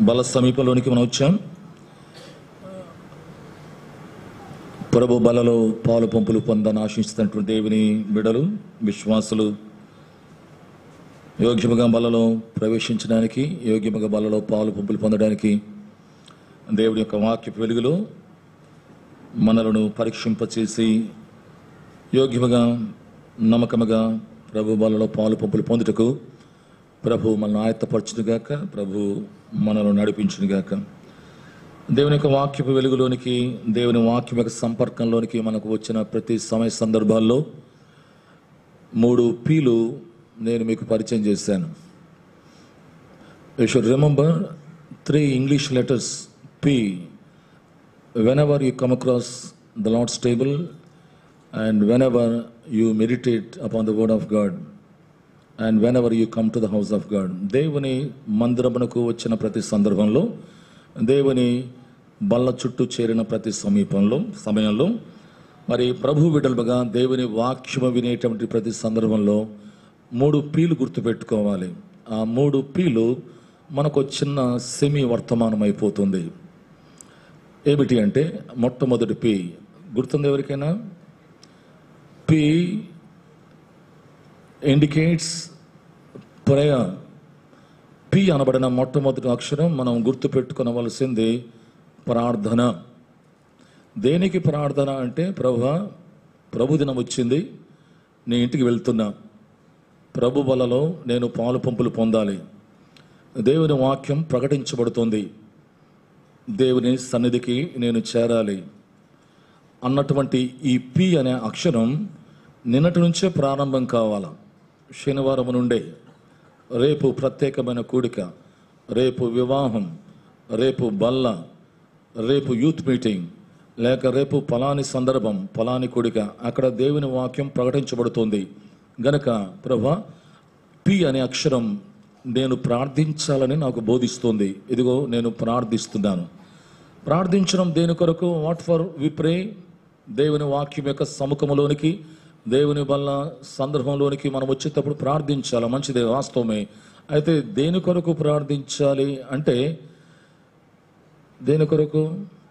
బల సమీపంలోనికి మనం వచ్చాం ప్రభు బలలో పాలు పంపులు పొందని ఆశిస్తున్నటువంటి దేవుని బిడలు విశ్వాసులు యోగ్యముగా బలలో ప్రవేశించడానికి యోగ్యముగా బలలో పాలు పంపులు పొందడానికి దేవుడి యొక్క వాక్య వెలుగులో మనలను పరీక్షింపచేసి యోగ్యముగా నమ్మకముగా ప్రభు బలలో పాలు పంపులు పొందుటకు ప్రభు మనల్ని ఆయత్తపరచునుగాక ప్రభు మనల్ని నడిపించునుగాక దేవుని యొక్క వాక్యపు వెలుగులోనికి దేవుని వాక్యం యొక్క సంపర్కంలోనికి మనకు వచ్చిన ప్రతి సమయ సందర్భాల్లో మూడు పీలు నేను మీకు పరిచయం చేశాను you should remember three English letters P whenever you come across the Lord's table and whenever you meditate upon the word of God and whenever you come to the house of God దేవుని మందిరమునకు వచ్చిన ప్రతి సందర్భంలో దేవుని బల్ల చుట్టూ చేరిన ప్రతి సమీపంలో సమయంలో మరి ప్రభు విడలుగా దేవుని వాక్యము వినేటువంటి ప్రతి సందర్భంలో మూడు పీలు గుర్తుపెట్టుకోవాలి ఆ మూడు పీలు మనకు చిన్న సెమీ వర్తమానం అయిపోతుంది ఏమిటి అంటే మొట్టమొదటి పి గుర్తుంది ఎవరికైనా పి ఇండికేట్స్ ప్రయర్ పి అనబడిన మొట్టమొదటి అక్షరం మనం గుర్తుపెట్టుకునవలసింది ప్రార్థన దేనికి ప్రార్థన అంటే ప్రభు ప్రభు దినం వచ్చింది నీ ఇంటికి వెళ్తున్నా ప్రభు వలలో నేను పాలు పంపులు పొందాలి దేవుని వాక్యం ప్రకటించబడుతుంది దేవుని సన్నిధికి నేను చేరాలి అన్నటువంటి ఈ పి అనే అక్షరం నిన్నటి నుంచే ప్రారంభం కావాలా శనివారం నుండే రేపు ప్రత్యేకమైన కూడిక రేపు వివాహం రేపు బల్ల రేపు యూత్ మీటింగ్ లేక రేపు పలాని సందర్భం పలాని కూడిక అక్కడ దేవుని వాక్యం ప్రకటించబడుతుంది గనక ప్రభా పి అనే అక్షరం నేను ప్రార్థించాలని నాకు బోధిస్తుంది ఇదిగో నేను ప్రార్థిస్తున్నాను ప్రార్థించడం దేని కొరకు వాట్ ఫర్ విప్రే దేవుని వాక్యం యొక్క సముఖంలోనికి దేవుని వల్ల సందర్భంలోనికి మనం వచ్చేటప్పుడు ప్రార్థించాలి మంచిదే వాస్తవమే అయితే దేని కొరకు ప్రార్థించాలి అంటే దేని కొరకు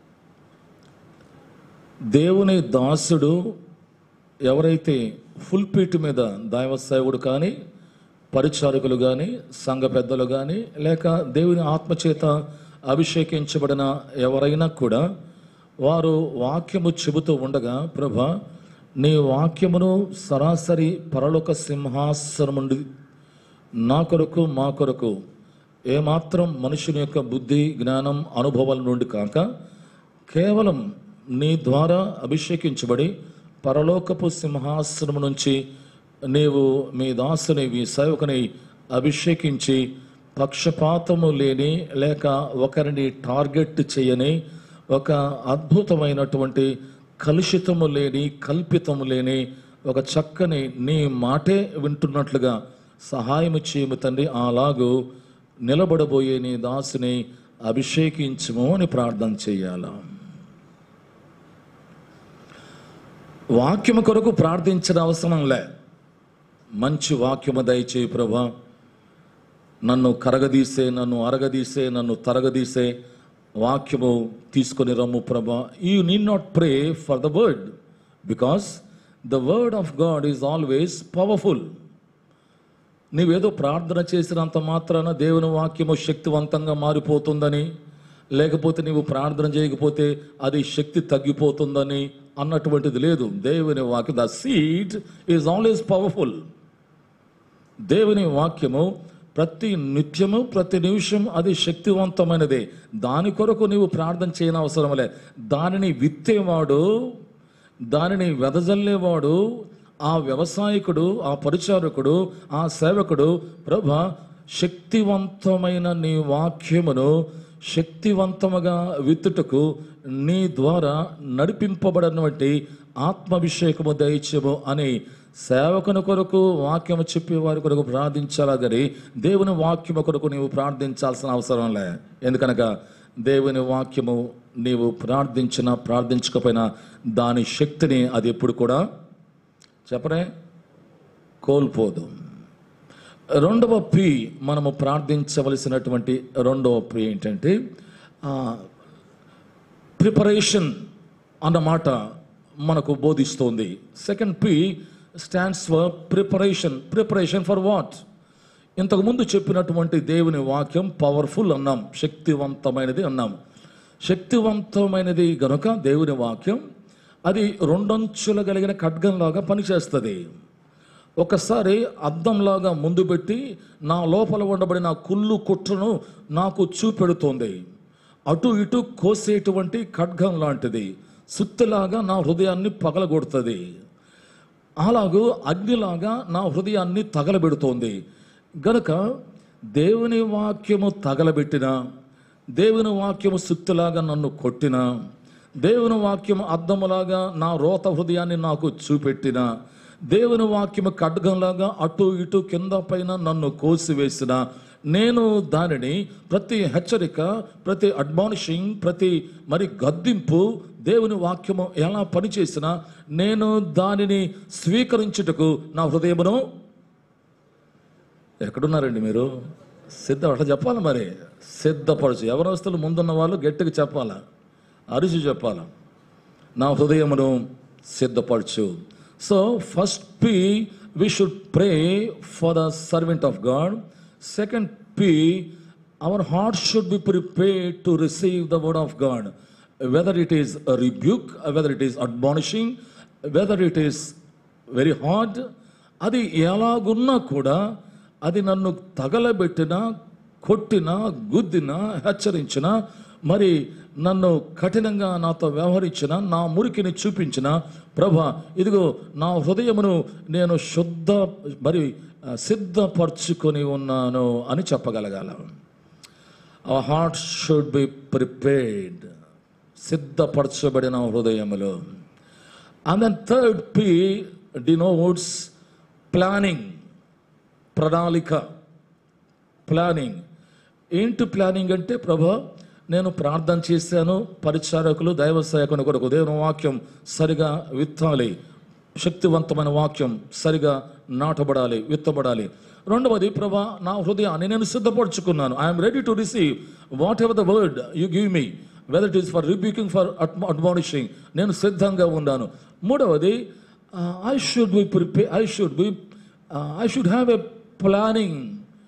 దేవుని దాసుడు ఎవరైతే ఫుల్ పీట్ మీద దైవ సేవకుడు కానీ పరిచారకులు కానీ సంఘ పెద్దలు కానీ లేక దేవుని ఆత్మచేత అభిషేకించబడిన ఎవరైనా కూడా వారు వాక్యము చెబుతూ ఉండగా ప్రభ నీ వాక్యమును సరాసరి పరలోక సింహాసనం నుండి నా కొరకు మా కొరకు ఏమాత్రం మనుషుని యొక్క బుద్ధి జ్ఞానం అనుభవాల నుండి కాక కేవలం నీ ద్వారా అభిషేకించబడి పరలోకపు సింహాసనం నుంచి నీవు మీ దాసుని మీ సేవకుని అభిషేకించి పక్షపాతము లేని లేక ఒకరిని టార్గెట్ చేయని ఒక అద్భుతమైనటువంటి కలుషితము లేని కల్పితము లేని ఒక చక్కని నీ మాటే వింటున్నట్లుగా సహాయము చేయము తండ్రి అలాగూ నిలబడబోయే నీ దాసుని అభిషేకించము అని ప్రార్థన చేయాలా వాక్యము కొరకు ప్రార్థించిన అవసరం లే మంచి వాక్యము దయచేయి ప్రభా నన్ను కరగదీసే నన్ను అరగదీసే నన్ను తరగదీసే వాక్యము తీసుకొని రమ్ము ప్రభా you need not pray for the word because the word of God is always powerful నీవేదో ప్రార్థన చేసినంత మాత్రాన దేవుని వాక్యము శక్తివంతంగా మారిపోతుందని లేకపోతే నీవు ప్రార్థన చేయకపోతే అది శక్తి తగ్గిపోతుందని అన్నటువంటిది లేదు దేవుని వాక్యం the seed is always powerful దేవుని వాక్యము ప్రతి నిత్యము ప్రతి నిమిషం అది శక్తివంతమైనదే దాని కొరకు నీవు ప్రార్థన చేయని అవసరం లే దానిని విత్తేవాడు దానిని వెదజల్లేవాడు ఆ వ్యవసాయకుడు ఆ పరిచారకుడు ఆ సేవకుడు ప్రభ శక్తివంతమైన నీ వాక్యమును శక్తివంతముగా విత్తుటకు నీ ద్వారా నడిపింపబడినటువంటి ఆత్మాభిషేకము దయచేము అని సేవకుని కొరకు వాక్యము చెప్పే వారి కొరకు ప్రార్థించాలా కానీ దేవుని వాక్యము కొరకు నీవు ప్రార్థించాల్సిన అవసరం లే ఎందుకనగా దేవుని వాక్యము నీవు ప్రార్థించినా ప్రార్థించకపోయినా దాని శక్తిని అది ఎప్పుడు కూడా చెప్పరే కోల్పోదు రెండవ పి మనము ప్రార్థించవలసినటువంటి రెండవ పి ఏంటంటే ప్రిపరేషన్ అన్నమాట మనకు బోధిస్తోంది second P stands for preparation preparation for what ఇంతకుముందు చెప్పినటువంటి దేవుని వాక్యం పవర్ఫుల్ అన్నాం శక్తివంతమైనది అన్నాం శక్తివంతమైనది గనుక దేవుని వాక్యం అది రెండంచులు కలిగిన ఖడ్గంలాగా పనిచేస్తుంది ఒకసారి అద్దంలాగా ముందు పెట్టి నా లోపల ఉండబడిన కుళ్ళు కుట్రను నాకు చూపెడుతోంది అటు ఇటు కోసేటువంటి ఖడ్గం లాంటిది సుత్తిలాగా నా హృదయాన్ని పగలగొడుతుంది అలాగూ అగ్నిలాగా నా హృదయాన్ని తగలబెడుతోంది గనుక దేవుని వాక్యము తగలబెట్టిన దేవుని వాక్యము సుత్తిలాగా నన్ను కొట్టిన దేవుని వాక్యము అద్దములాగా నా రోత హృదయాన్ని నాకు చూపెట్టిన దేవుని వాక్యము ఖడ్గంలాగా అటు ఇటు కింద పైన నన్ను కోసివేసిన నేను దానిని ప్రతి హెచ్చరిక ప్రతి అడ్మానిషింగ్ ప్రతి మరి గద్దింపు దేవుని వాక్యము ఎలా పనిచేసినా నేను దానిని స్వీకరించుటకు నా హృదయమును ఎక్కడున్నారండి మీరు సిద్ధ అట్లా చెప్పాలి మరి సిద్ధపరచు ఎవరస్తులు ముందున్న వాళ్ళు గట్టిగా చెప్పాలా అరిచి చెప్పాలా నా హృదయమును సిద్ధపరచు so first P we should pray for the servant of God second P our heart should be prepared to receive the word of God whether it is rebuke whether it is admonishing whether it is very hard అది ఎలాగున్నా కూడా అది నన్ను తగలబెట్టిన కొట్టిన గుద్దిన హెచ్చరించిన మరి నన్ను కఠినంగా నాతో వ్యవహరించిన నా మురికిని చూపించిన ప్రభ ఇదిగో నా హృదయమును నేను శుద్ధ మరి ఆ, సిద్ధపరచుకొని ఉన్నాను అని చెప్పగలగాల our heart should be prepared సిద్ధపరచబడిన హృదయములో and then third P denotes planning ప్రణాళిక ప్లానింగ్ ఏంటి ప్లానింగ్ అంటే ప్రభా నేను ప్రార్థన చేశాను పరిచారకులు దైవ సేవకుని కొరకు దేవుని వాక్యం సరిగా విత్తాలి శక్తివంతమైన వాక్యం సరిగా నాటబడాలి విత్తబడాలి రెండవది ప్రభా నా హృదయాన్ని నేను సిద్ధపరచుకున్నాను I'm ready to receive whatever the word you give me whether it is for rebuking for admonishing నేను సిద్ధంగా ఉన్నాను మూడవది I should be prepare I should be I should have a planning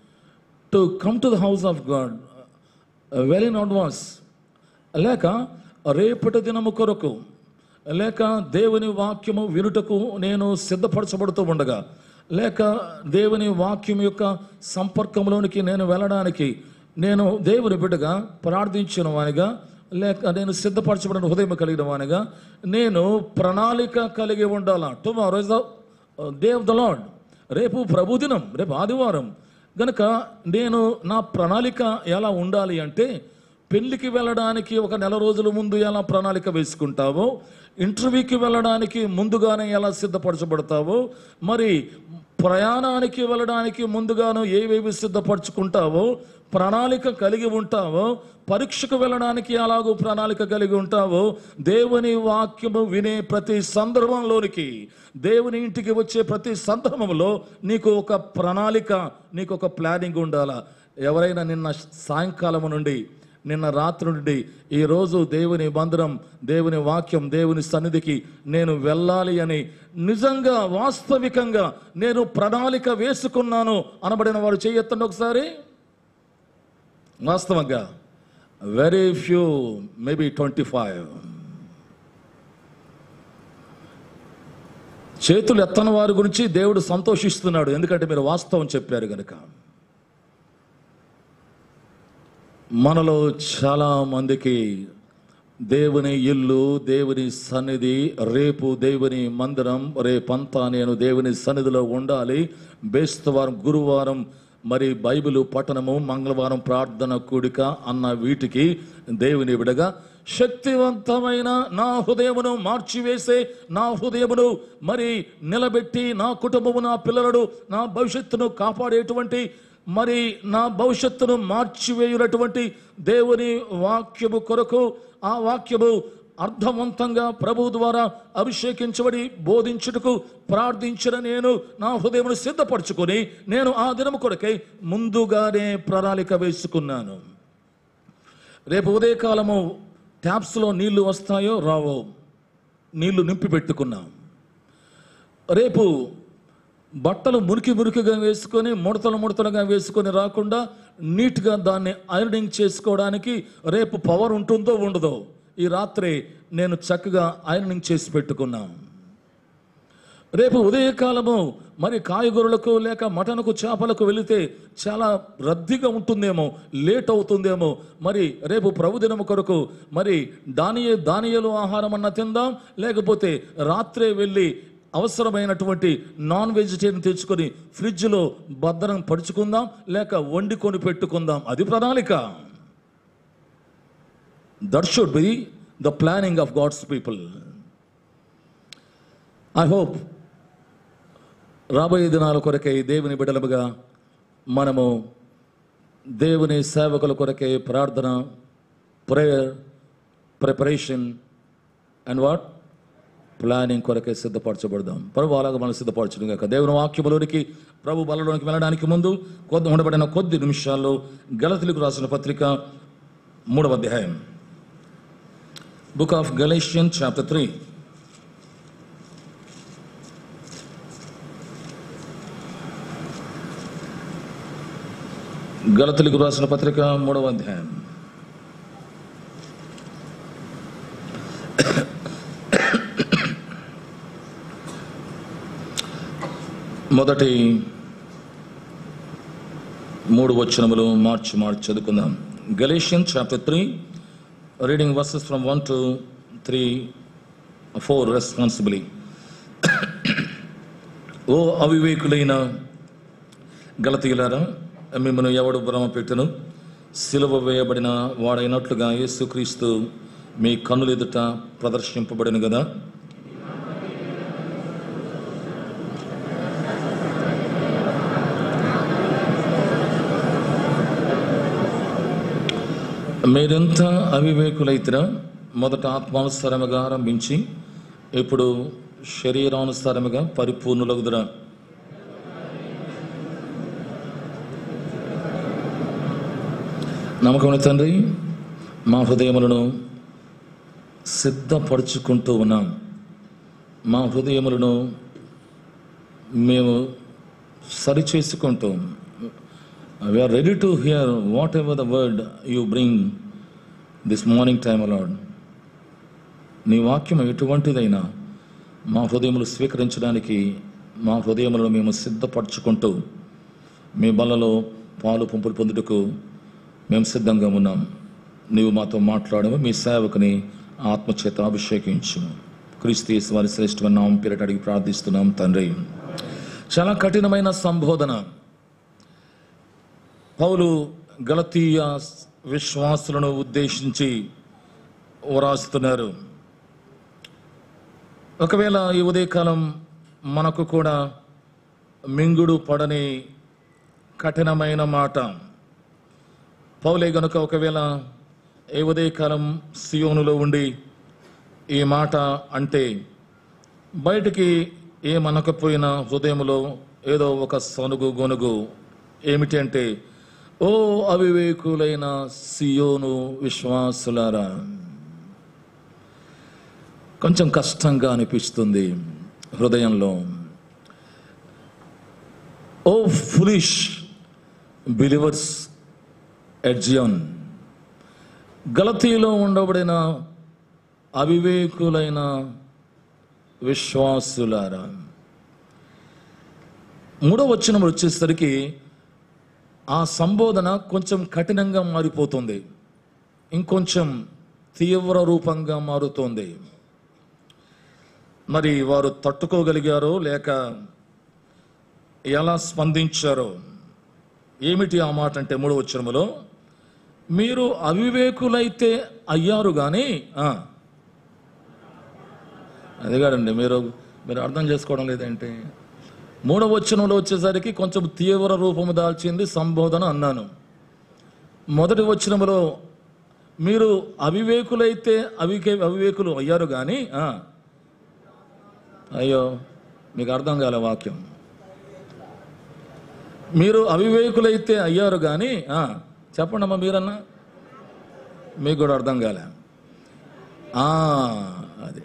to come to the house of God well in advance లేక రేపటి దినము కొరకు లేక దేవుని వాక్యము వినుటకు నేను సిద్ధపరచబడుతూ ఉండగా లేక దేవుని వాక్యం యొక్క సంపర్కంలోనికి నేను వెళ్ళడానికి నేను దేవుని బిడ్డగా ప్రార్థించిన వానిగా లేక నేను సిద్ధపరచబడిన హృదయం కలిగిన వానిగా నేను ప్రణాళిక కలిగి ఉండాలా tomorrow is the day of the Lord రేపు ప్రభుదినం రేపు ఆదివారం గనుక నేను నా ప్రణాళిక ఎలా ఉండాలి అంటే పెళ్లికి వెళ్ళడానికి ఒక నెల రోజుల ముందు ఎలా ప్రణాళిక వేసుకుంటావో ఇంటర్వ్యూకి వెళ్ళడానికి ముందుగానే ఎలా సిద్ధపరచబడతావో మరి ప్రయాణానికి వెళ్ళడానికి ముందుగాను ఏవేవి సిద్ధపరచుకుంటావో ప్రణాళిక కలిగి ఉంటావో పరీక్షకు వెళ్ళడానికి ఎలాగో ప్రణాళిక కలిగి ఉంటావో దేవుని వాక్యము వినే ప్రతి సందర్భంలోనికి దేవుని ఇంటికి వచ్చే ప్రతి సందర్భంలో నీకు ఒక ప్రణాళిక నీకు ఒక ప్లానింగ్ ఉండాలా ఎవరైనా నిన్న సాయంకాలం నుండి నిన్న రాత్రి నుండి ఈరోజు దేవుని మందిరం దేవుని వాక్యం దేవుని సన్నిధికి నేను వెళ్ళాలి అని నిజంగా వాస్తవికంగా నేను ప్రణాళిక వేసుకున్నాను అనబడిన వారు చేయొత్తండి ఒకసారి వాస్తవంగా very few maybe twenty five చేతులు ఎత్తని వారి గురించి దేవుడు సంతోషిస్తున్నాడు ఎందుకంటే మీరు వాస్తవం చెప్పారు కనుక మనలో చాలా మందికి దేవుని ఇల్లు దేవుని సన్నిధి రేపు దేవుని మందిరం రేపంతా నేను దేవుని సన్నిధిలో ఉండాలి బేస్తవారం గురువారం మరి బైబిల్ పఠనము మంగళవారం ప్రార్థన కూడిక అన్న వీటికి దేవుని విడగా శక్తివంతమైన నా హృదయమును మార్చివేసే నా హృదయమును మరి నిలబెట్టి నా కుటుంబము నా పిల్లలను నా భవిష్యత్తును కాపాడేటువంటి మరి నా భవిష్యత్తును మార్చివేయునటువంటి దేవుని వాక్యము కొరకు ఆ వాక్యము అర్థవంతంగా ప్రభు ద్వారా అభిషేకించబడి బోధించుటకు ప్రార్థించిన నేను నా హృదయమును సిద్ధపరచుకొని నేను ఆ దినము కొరకై ముందుగానే ప్రణాళిక వేసుకున్నాను రేపు ఉదయకాలము ట్యాప్స్లో నీళ్లు వస్తాయో రావో నీళ్లు నింపి పెట్టుకున్నాం రేపు బట్టలు మురికి మురికిగా వేసుకొని ముడతలు ముడతలుగా వేసుకొని రాకుండా నీట్గా దాన్ని ఐరనింగ్ చేసుకోవడానికి రేపు పవర్ ఉంటుందో ఉండదో ఈ రాత్రి నేను చక్కగా ఐరనింగ్ చేసి పెట్టుకున్నాం రేపు ఉదయకాలము మరి కాయగూరలకు లేక మటన్కు చేపలకు వెళితే చాలా రద్దీగా ఉంటుందేమో లేట్ అవుతుందేమో మరి రేపు ప్రభుదినము కొరకు మరి దానియే దానియలు ఆహారం అన్న తిందాం లేకపోతే రాత్రే వెళ్ళి అవసరమైనటువంటి నాన్ వెజిటేరియన్ తెచ్చుకొని ఫ్రిడ్జ్లో భద్రం పరుచుకుందాం లేక వండుకొని పెట్టుకుందాం అది ప్రణాళిక that should be the planning of God's people I hope రాబోయే దినాల కొరకై దేవుని బిడలముగా మనము దేవుని సేవకుల కొరకై ప్రార్థన prayer preparation and what planning కొరకై సిద్ధపరచబడదాం ప్రభు అలాగ మనం సిద్ధపరచడం కాక దేవుని వాక్యములోనికి ప్రభు బలలోనికి వెళ్ళడానికి ముందు కొద్ది ఉండబడిన కొద్ది నిమిషాల్లో గలతులకు రాసిన పత్రిక మూడవ అధ్యాయం book of Galatian chapter three గలతులకు రాసిన పత్రిక మూడవ అధ్యాయం మొదటి మూడు వచనములు మార్చి మార్చి చదువుకుందాం Galatian chapter three reading verses from one to three four responsibly ఓ అవివేకులైన గలతీయులారా మిమ్మల్ని ఎవడు భ్రమ పెట్టను సిలువ వేయబడిన వాడైనట్లుగా యేసుక్రీస్తు మీ కన్నుల ఎదుట ప్రదర్శింపబడిన కదా మీరెంత అవివేకులైతేనా మొదట ఆత్మానుసారముగా ఆరంభించి ఇప్పుడు శరీరానుసారముగా పరిపూర్ణులగుదురా నమ్మకమైన తండ్రి మా హృదయములను సిద్ధపరుచుకుంటూ ఉన్నాం మా హృదయములను మేము సరిచేసుకుంటూ we're ready to hear whatever the word you bring this morning time O Lord నీ వాక్యం ఎటువంటిదైనా మా హృదయములు స్వీకరించడానికి మా హృదయములను మేము సిద్ధపరచుకుంటూ మీ బలలో పాలు పంపులు పొందుటకు మేము సిద్ధంగా ఉన్నాం నీవు మాతో మాట్లాడము మీ సేవకుని ఆత్మచేత అభిషేకించు క్రీస్తు వారి శ్రేష్టమైన నామం పేరట అడిగి ప్రార్థిస్తున్నాం తండ్రి చాలా కఠినమైన సంబోధన పౌలు గలతీయ విశ్వాసులను ఉద్దేశించి వ్రాస్తున్నారు ఒకవేళ ఈ ఉదయకాలం మనకు కూడా మింగుడు పడని కఠినమైన మాట పౌలే గనుక ఒకవేళ ఏ ఉదయకాలం సియోనులో ఉండి ఈ మాట అంటే బయటికి ఏమనకపోయినా హృదయంలో ఏదో ఒక సనుగు గొనుగు ఏమిటి అంటే ఓ అవివేకులైన సియోను విశ్వాసులారా కొంచెం కష్టంగా అనిపిస్తుంది హృదయంలో ఓ ఫులిష్ బిలీవర్స్ ఎడ్జియన్ గలతీలో ఉండబడిన అవివేకులైన విశ్వాసులారా మూడో వచనం వచ్చేసరికి ఆ సంబోధన కొంచెం కఠినంగా మారిపోతుంది ఇంకొంచెం తీవ్ర రూపంగా మారుతోంది మరి వారు తట్టుకోగలిగారో లేక ఎలా స్పందించారో ఏమిటి ఆ మాట అంటే మూడో వచనములో మీరు అవివేకులైతే అయ్యారు కానీ ఆ, అది కాదండి మీరు మీరు అర్థం చేసుకోవడం లేదంటే మూడవ వచనంలో వచ్చేసరికి కొంచెం తీవ్ర రూపము దాల్చింది సంబోధన అన్నాను మొదటి వచనములో మీరు అవివేకులైతే అవికే అవివేకులు అయ్యారు కానీ ఆ. అయ్యో మీకు అర్థం కాలే వాక్యం మీరు అవివేకులైతే అయ్యారు కానీ ఆ, చెప్పండి అమ్మా మీరన్నా మీకు కూడా అర్థం కాలే ఆ, అదే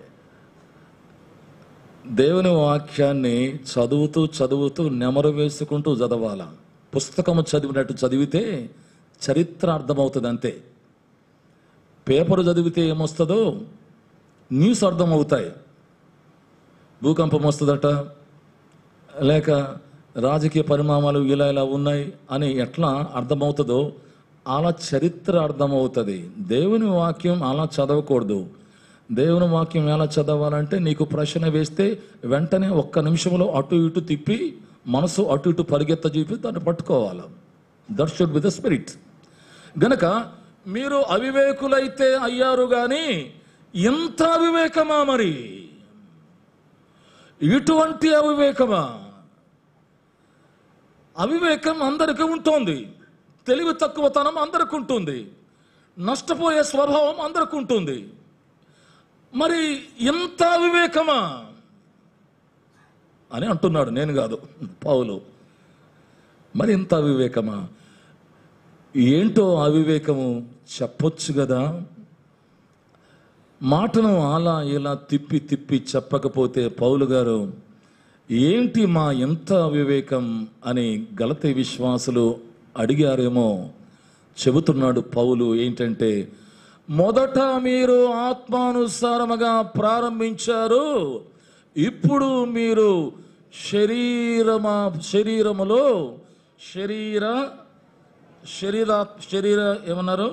దేవుని వాక్యాన్ని చదువుతూ చదువుతూ నెమరు వేసుకుంటూ చదవాల పుస్తకము చదివినట్టు చదివితే చరిత్ర అర్థమవుతుంది అంతే పేపర్ చదివితే ఏమొస్తుందో న్యూస్ అర్థమవుతాయి భూకంపం వస్తుందట లేక రాజకీయ పరిణామాలు ఇలా ఇలా ఉన్నాయి అని ఎట్లా అర్థమవుతుందో అలా చరిత్ర అర్థమవుతుంది దేవుని వాక్యం అలా చదవకూడదు దేవుని వాక్యం ఎలా చదవాలంటే నీకు ప్రశ్న వేస్తే వెంటనే ఒక్క నిమిషంలో అటు ఇటు తిప్పి మనసు అటు ఇటు పరిగెత్త చూపి దాన్ని పట్టుకోవాలి that should be the spirit గనక మీరు అవివేకులైతే అయ్యారు కానీ ఎంత అవివేకమా మరి ఇటువంటి అవివేకమా అవివేకం అందరికీ ఉంటుంది తెలివి తక్కువతనం అందరికి ఉంటుంది నష్టపోయే స్వభావం అందరికి ఉంటుంది మరి ఎంత అవివేకమా అని అంటున్నాడు నేను కాదు పౌలు మరి ఎంత అవివేకమా ఏంటో అవివేకము చెప్పొచ్చు కదా మాటను అలా ఇలా తిప్పి తిప్పి చెప్పకపోతే పౌలు గారు ఏంటి మా ఎంత అవివేకం అని గలతి విశ్వాసులు అడిగారేమో చెబుతున్నాడు పౌలు ఏంటంటే మొదట మీరు ఆత్మానుసారముగా ప్రారంభించారు ఇప్పుడు మీరు శరీరమా శరీరములో శరీర శరీర శరీర ఏమన్నారు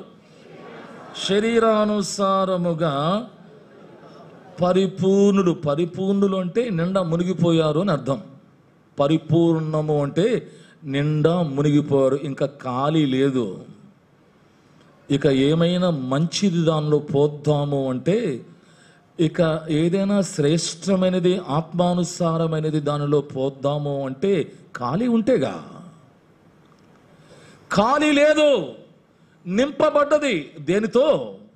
శరీరానుసారముగా పరిపూర్ణులు పరిపూర్ణులు అంటే నిండా మునిగిపోయారు అని అర్థం పరిపూర్ణము అంటే నిండా మునిగిపోయారు ఇంకా ఖాళీ లేదు ఇక ఏమైనా మంచిది దానిలో పోద్దాము అంటే ఇక ఏదైనా శ్రేష్టమైనది ఆత్మానుసారమైనది దానిలో పోద్దాము అంటే ఖాళీ ఉంటేగా ఖాళీ లేదు నింపబడ్డది దేనితో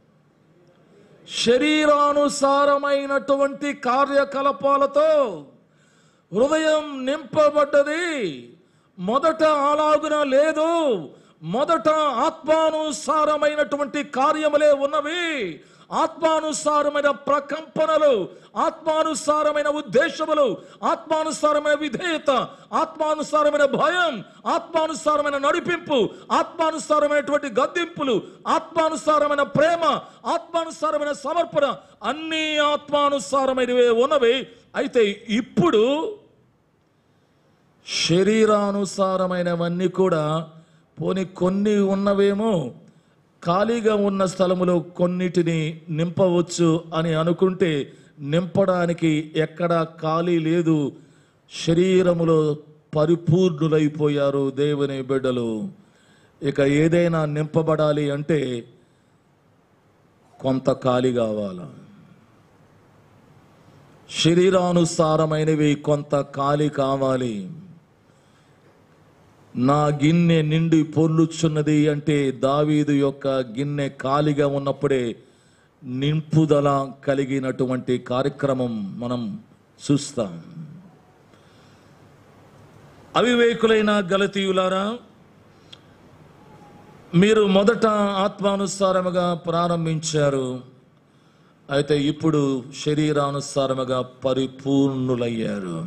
శరీరానుసారమైనటువంటి కార్యకలాపాలతో హృదయం నింపబడ్డది మొదట అలాగున లేదు మొదట ఆత్మానుసారమైనటువంటి కార్యములే ఉన్నవి ఆత్మానుసారమైన ప్రకంపనలు ఆత్మానుసారమైన ఉద్దేశములు ఆత్మానుసారమైన విధేయత ఆత్మానుసారమైన భయం ఆత్మానుసారమైన నడిపింపు ఆత్మానుసారమైనటువంటి గద్దింపులు ఆత్మానుసారమైన ప్రేమ ఆత్మానుసారమైన సమర్పణ అన్ని ఆత్మానుసారమైనవే ఉన్నవి అయితే ఇప్పుడు శరీరానుసారమైనవన్నీ కూడా పోని కొన్ని ఉన్నవేమో ఖాళీగా ఉన్న స్థలములో కొన్నిటిని నింపవచ్చు అని అనుకుంటే నింపడానికి ఎక్కడా ఖాళీ లేదు శరీరములో పరిపూర్ణులైపోయారు దేవుని బిడ్డలు ఇక ఏదైనా నింపబడాలి అంటే కొంత ఖాళీ కావాలా శరీరానుసారమైనవి కొంత ఖాళీ కావాలి నా గిన్నె నిండి పొర్లుచున్నది అంటే దావీదు యొక్క గిన్నె ఖాళీగా ఉన్నప్పుడే నింపుదల కలిగినటువంటి కార్యక్రమం మనం చూస్తాం అవివేకులైన గలతీయులారా మీరు మొదట ఆత్మానుసారముగా ప్రారంభించారు అయితే ఇప్పుడు శరీరానుసారముగా పరిపూర్ణులయ్యారు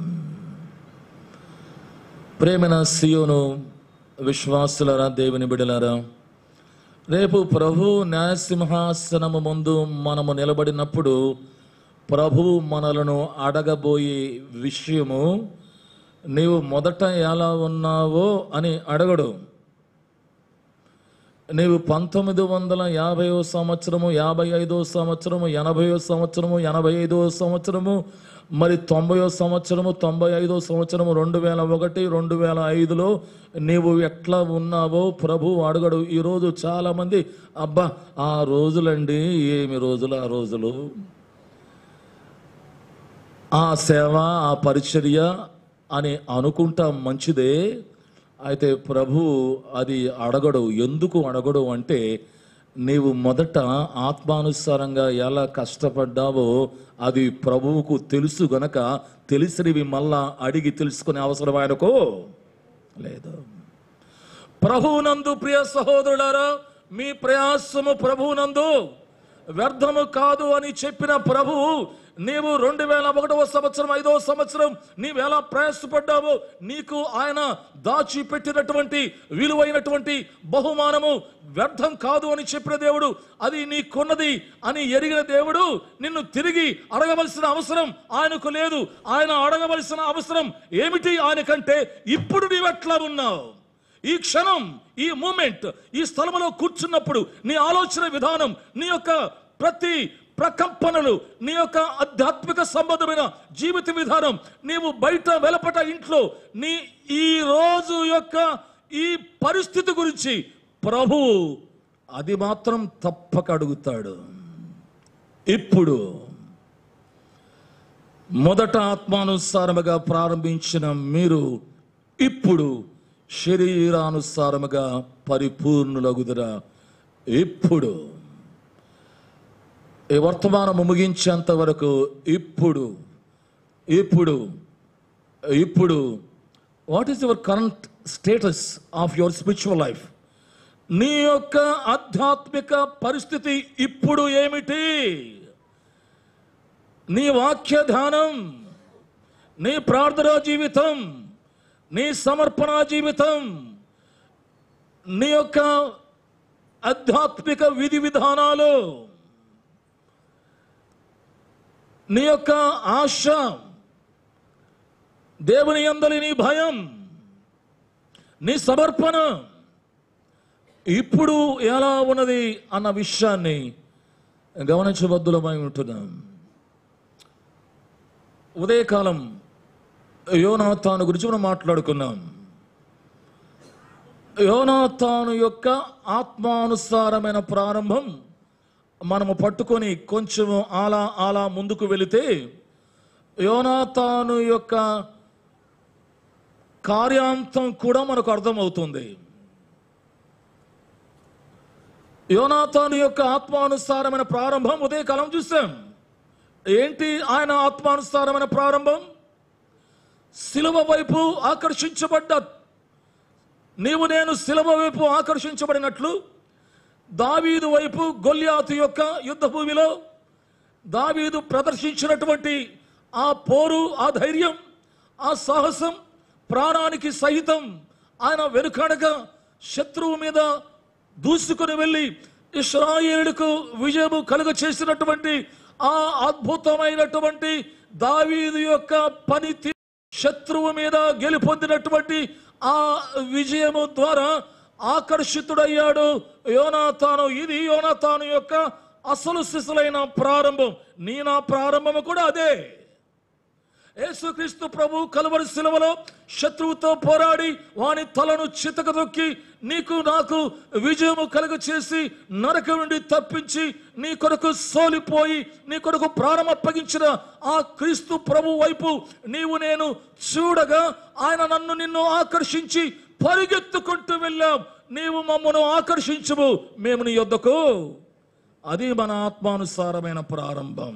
ప్రేమైన సియోను విశ్వాసులరా దేవుని బిడలారా రేపు ప్రభు న్యాయసింహాసనము ముందు మనము నిలబడినప్పుడు ప్రభు మనలను అడగబోయే విషయము నీవు మొదట ఎలా ఉన్నావో అని అడగడు నీవు పంతొమ్మిది వందల యాభైవ సంవత్సరము యాభై ఐదో సంవత్సరము ఎనభైవ సంవత్సరము ఎనభై ఐదో సంవత్సరము మరి తొంభైవ సంవత్సరము తొంభై ఐదో సంవత్సరము రెండు వేల ఒకటి రెండు వేల ఐదులో నీవు ఎట్లా ఉన్నావో ప్రభు అడగడు ఈరోజు చాలామంది అబ్బా ఆ రోజులండి ఏమి రోజులు ఆ రోజులు ఆ సేవ ఆ పరిచర్య అని అనుకుంటాం మంచిదే అయితే ప్రభు అది అడగడు ఎందుకు అడగడు అంటే నీవు మొదట ఆత్మానుసారంగా ఎలా కష్టపడ్డావో అది ప్రభువుకు తెలుసు గనక తెలిసినవి మళ్ళా అడిగి తెలుసుకునే అవసరం ఆయనకు లేదు ప్రభువునందు ప్రియ సహోదరులారా మీ ప్రయాసము ప్రభువునందు వ్యర్థము కాదు అని చెప్పిన ప్రభువు నీవు రెండు వేల ఒకటవ సంవత్సరం ఐదవ సంవత్సరం నీవెలా ప్రయాసపడ్డావో నీకు ఆయన దాచిపెట్టినటువంటి విలువైనటువంటి బహుమానము వ్యర్థం కాదు అని చెప్పిన దేవుడు అది నీకున్నది అని ఎరిగిన దేవుడు నిన్ను తిరిగి అడగవలసిన అవసరం ఆయనకు లేదు ఆయన అడగవలసిన అవసరం ఏమిటి ఆయనకంటే ఇప్పుడు నీవెట్లా ఉన్నావు ఈ క్షణం ఈ మూమెంట్ ఈ స్థలంలో కూర్చున్నప్పుడు నీ ఆలోచన విధానం నీ యొక్క ప్రతి ప్రకంపనలు నీ యొక్క ఆధ్యాత్మిక సంబంధమైన జీవిత విధానం నీవు బయట వెలపట ఇంట్లో నీ ఈ రోజు యొక్క ఈ పరిస్థితి గురించి ప్రభువు అది మాత్రం తప్పక అడుగుతాడు ఇప్పుడు మొదట ఆత్మానుసారముగా ప్రారంభించిన మీరు ఇప్పుడు శరీరానుసారముగా పరిపూర్ణులగుదరా ఇప్పుడు ఈ వర్తమానము ముగించేంత వరకు ఇప్పుడు ఇప్పుడు ఇప్పుడు what is your current status of your spiritual life నీ యొక్క ఆధ్యాత్మిక పరిస్థితి ఇప్పుడు ఏమిటి నీ వాక్య ధ్యానం నీ ప్రార్థనా జీవితం నీ సమర్పణ జీవితం నీ యొక్క ఆధ్యాత్మిక విధి విధానాలు నీ యొక్క ఆశ దేవుని అందలి నీ భయం నీ సమర్పణ ఇప్పుడు ఎలా ఉన్నది అన్న విషయాన్ని గమనించబద్దులమై ఉంటున్నాం ఉదయకాలం యోనాతాను గురించి మనం మాట్లాడుకున్నాం యోనాతాను యొక్క ఆత్మానుసారమైన ప్రారంభం మనము పట్టుకొని కొంచెం అలా అలా ముందుకు వెళితే యోనాతాను యొక్క కార్యాంతం కూడా మనకు అర్థమవుతుంది యోనాతాను యొక్క ఆత్మానుసారమైన ప్రారంభం ఉదయకాలం చూసాం ఏంటి ఆయన ఆత్మానుసారమైన ప్రారంభం శిలువ వైపు ఆకర్షించబడ్డ నీవు నేను శిలువ వైపు ఆకర్షించబడినట్లు దావీదు వైపు గొల్యాతు యొక్క యుద్ధ భూమిలో దావీదు ప్రదర్శించినటువంటి ఆ పోరు ఆ ధైర్యం ఆ సాహసం ప్రాణానికి సహితం ఆయన వెనుకడగా శత్రువు మీద దూసుకుని వెళ్ళి ఇస్రాయేలుకు విజయము కలుగ చేసినటువంటి ఆ అద్భుతమైనటువంటి దావీదు యొక్క పనితీ శత్రువు మీద గెలుపొందినటువంటి ఆ విజయము ద్వారా ఆకర్షితుడయ్యాడు యోనాతాను ఇది యోనాతాను యొక్క అసలు సిసలైన ప్రారంభం నీ నా ప్రారంభము కూడా అదే యేసుక్రీస్తు ప్రభు కలువరి శిలువలో శత్రువుతో పోరాడి వాని తలను చితక దొక్కి నీకు నాకు విజయము కలుగ చేసి నరక నుండి తప్పించి నీ కొరకు సోలిపోయి నీ కొరకు ప్రాణం అప్పగించిన ఆ క్రీస్తు ప్రభు వైపు నీవు నేను చూడగా ఆయన నన్ను నిన్ను ఆకర్షించి పరిగెత్తుకుంటూ వెళ్ళాం నీవు మమ్మను ఆకర్షించము మేము నీ యొద్దకు అది మన ఆత్మానుసారమైన ప్రారంభం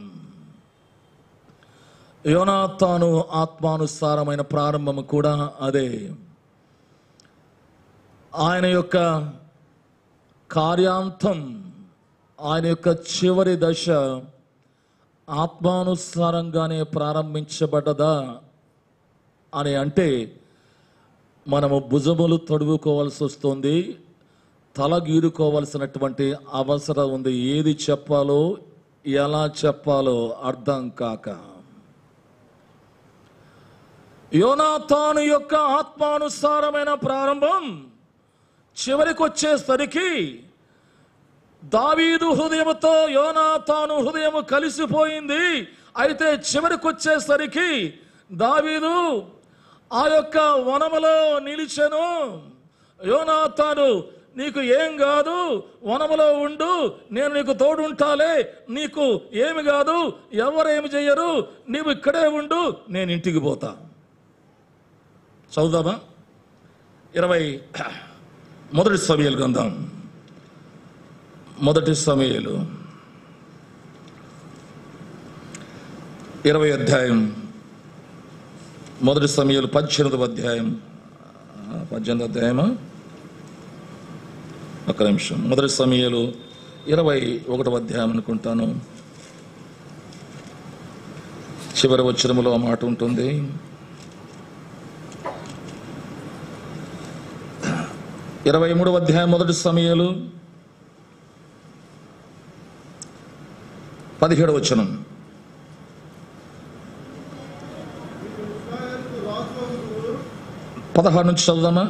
యోనాతాను ఆత్మానుసారమైన ప్రారంభం కూడా అదే ఆయన యొక్క కార్యాంతం ఆయన యొక్క చివరి దశ ఆత్మానుసారంగానే ప్రారంభించబడ్డదా అని అంటే మనము భుజములు తడువుకోవాల్సి వస్తుంది తల గీరుకోవాల్సినటువంటి అవసరం ఉంది ఏది చెప్పాలో ఎలా చెప్పాలో అర్థం కాక యోనాతాను యొక్క ఆత్మానుసారమైన ప్రారంభం చివరికి వచ్చేసరికి దావీదు హృదయముతో యోనాతాను హృదయము కలిసిపోయింది అయితే చివరికి వచ్చేసరికి దావీదు ఆ యొక్క వనములో నిలిచెను యోనాతాను నీకు ఏం కాదు వనములో ఉండు నేను నీకు తోడుంటాలే నీకు ఏమి కాదు ఎవరేమి చెయ్యరు నీవు ఇక్కడే ఉండు నేను ఇంటికి పోతా చదువుదామా ఇరవై మొదటి సమయాలు గ్రంథం మొదటి సమయలు ఇరవై అధ్యాయం మొదటి సమయలు పద్దెనిమిదవ అధ్యాయం ఆ, పద్దెనిమిది అధ్యాయమా ఒక నిమిషం మొదటి సమయలు ఇరవై ఒకటవ అధ్యాయం అనుకుంటాను చివరి వచ్చినములో ఆ మాట ఉంటుంది ఇరవై మూడవ అధ్యాయం మొదటి సమయాలు పదిహేడు వచనం పదహారు నుంచి చదువుదామా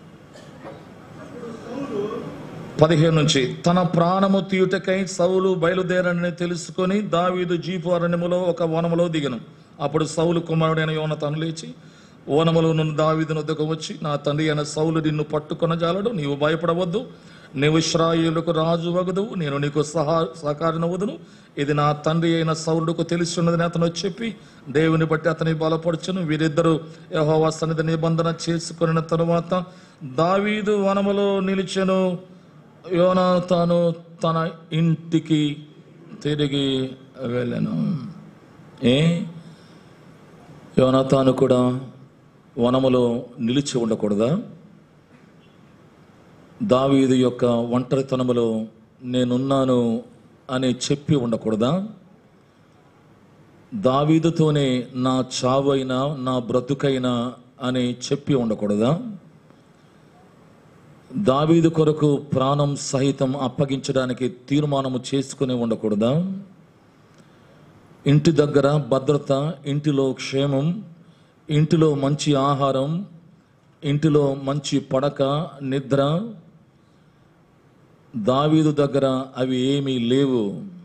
పదిహేను నుంచి తన ప్రాణము తీయుటకై సౌలు బయలుదేరని తెలుసుకొని దావీదు జీపు అరణ్యములో ఒక వనములో దిగను అప్పుడు సౌలు కుమారుడైన యోనతను లేచి ఓనములో నుండి దావీదు వద్దకు వచ్చి నా తండ్రి అయిన సౌలు నిన్ను పట్టుకొన జాలడు నీవు భయపడవద్దు నీవు ఇశ్రాయేలుకు రాజు వగదు నేను నీకు సహా సహకారినవదును ఇది నా తండ్రి అయిన సౌలుకు తెలిసి ఉన్నదని అతను చెప్పి దేవుని బట్టి అతని బలపరచును వీరిద్దరూ యెహోవా సన్నిధి నిబంధన చేసుకున్న తరువాత దావీదు వనములో నిలిచెను యోనాతాను తన ఇంటికి తిరిగి వెళ్ళను ఏ యోనాతాను కూడా వనములో నిలిచి ఉండకూడదా దావీదు యొక్క ఒంటరితనములో నేనున్నాను అని చెప్పి ఉండకూడదా దావీదుతోనే నా చావైనా నా బ్రతుకైనా అని చెప్పి ఉండకూడదా దావీదు కొరకు ప్రాణం సహితం అప్పగించడానికి తీర్మానము చేసుకుని ఉండకూడదా ఇంటి దగ్గర భద్రత ఇంటిలో క్షేమం ఇంటిలో మంచి ఆహారం ఇంటిలో మంచి పడక నిద్ర దావీదు దగ్గర అవి ఏమీ లేవు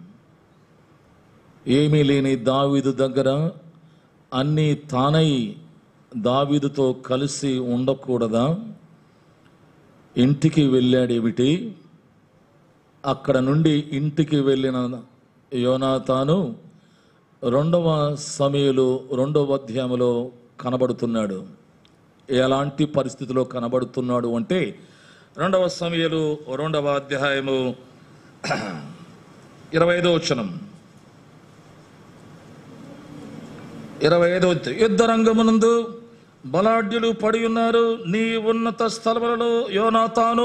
ఏమీ లేని దావీదు దగ్గర అన్నీ తానై దావీదుతో కలిసి ఉండకూడదా ఇంటికి వెళ్ళాడేమిటి అక్కడ నుండి ఇంటికి వెళ్ళిన యోనాతాను రెండవ సమయలు రెండవ అధ్యాయంలో కనబడుతున్నాడు ఎలాంటి పరిస్థితిలో కనబడుతున్నాడు అంటే రెండవ సమయలు రెండవ అధ్యాయము ఇరవై ఐదో వచనం ఇరవై ఐదో యుద్ధ రంగమునందు బలాఢ్యులు పడి ఉన్నారు నీ ఉన్నత స్థలములలో యోనాతాను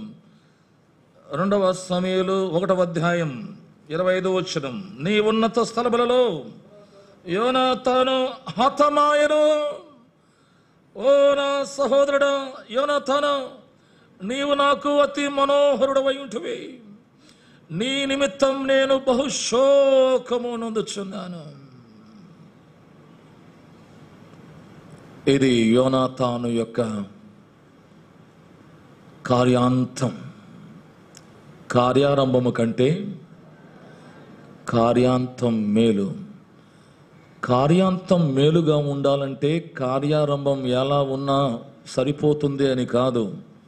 రెండవ సమయలు ఒకటవ అధ్యాయం ఇరవై ఐదో వచనం నీ ఉన్నత స్థలములలో యోనాతాను హతమాయను ఓ నా సహోదరుడా యోనాతాను నీవు నాకు అతి మనోహరుడవై ఉంటువి నీ నిమిత్తం నేను బహుశోకము నొందుచున్నాను ఇది యోనాతాను యొక్క కార్యాంతం కార్యారంభము కంటే కార్యాంతం మేలు కార్యాంతం మేలుగా ఉండాలంటే కార్యారంభం ఎలా ఉన్నా సరిపోతుంది అని కాదు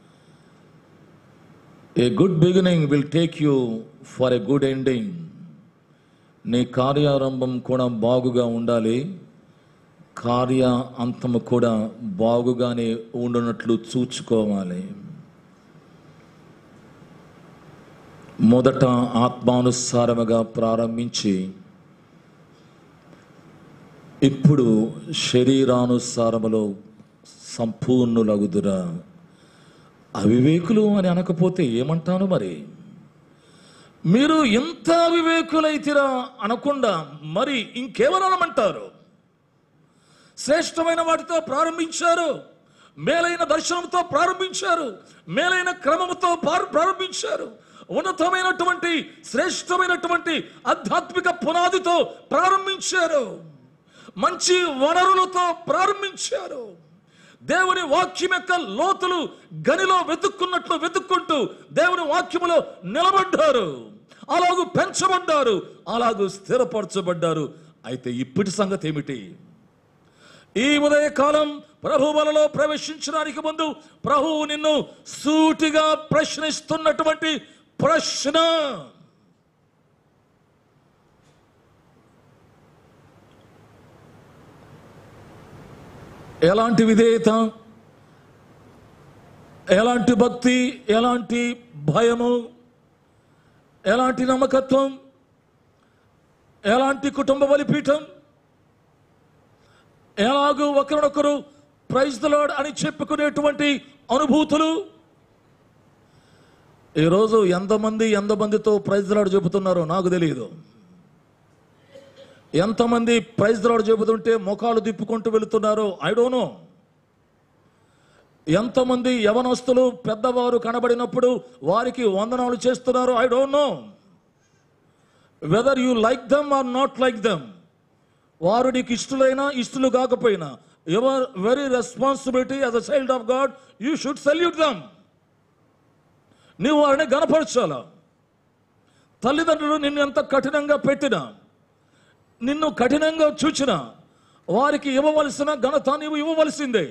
a good beginning will take you for a good ending నీ కార్యారంభం కూడా బాగుగా ఉండాలి కార్య అంతము కూడా బాగుగానే ఉండునట్లు చూచుకోవాలి మొదట ఆత్మానుసారముగా ప్రారంభించి ఇప్పుడు శరీరానుసారములో సంపూర్ణులగుదురా అవివేకులు అని అనకపోతే ఏమంటాను మరి మీరు ఎంత అవివేకులైతిరా అనకుండా మరి ఇంకేమనమంటారు శ్రేష్టమైన వాటితో ప్రారంభించారు మేలైన దర్శనంతో ప్రారంభించారు మేలైన క్రమముతో ప్రార- ప్రారంభించారు ఉన్నతమైనటువంటి శ్రేష్టమైనటువంటి ఆధ్యాత్మిక పునాదితో ప్రారంభించారు మంచి వనరులతో ప్రారంభించారు దేవుని వాక్యం యొక్క లోతులు గనిలో వెతుక్కున్నట్లు వెతుక్కుంటూ దేవుని వాక్యములో నిలబడ్డారు అలాగూ పెంచబడ్డారు అలాగూ స్థిరపరచబడ్డారు అయితే ఇప్పటి సంగతి ఏమిటి ఈ ఉదయకాలం ప్రభు వలలో ప్రవేశించడానికి ముందు ప్రభువు నిన్ను సూటిగా ప్రశ్నిస్తున్నటువంటి ప్రశ్న ఎలాంటి విధేయత ఎలాంటి భక్తి ఎలాంటి భయము ఎలాంటి నమ్మకత్వం ఎలాంటి కుటుంబ బలిపీఠం ఎలాగూ ఒకరినొకరు ప్రైజ్ ద లార్డ్ అని చెప్పుకునేటువంటి అనుభూతులు ఈరోజు ఎంతమంది ఎంతమందితో ప్రైజ్ ద లార్డ్ చెబుతున్నారో నాకు తెలియదు ఎంతమంది ప్రైజ్ ద లార్డ్ చెబుతుంటే ముఖాలు తిప్పుకుంటూ వెళుతున్నారో ఐ డోంట్ నో ఎంతమంది యవనస్తులు పెద్దవారు కనబడినప్పుడు వారికి వందనాలు చేస్తున్నారు I don't know whether you like them or not like them వారు నీకు ఇష్టలైనా ఇష్టలు కాకపోయినా your very responsibility as a child of God you should salute them నీవు వారిని గనపరచాలా తల్లిదండ్రులు నిన్ను ఎంత కఠినంగా పెట్టినా నిన్ను కఠినంగా చూచినా వారికి ఇవ్వవలసిన ఘనత నీవు ఇవ్వవలసిందే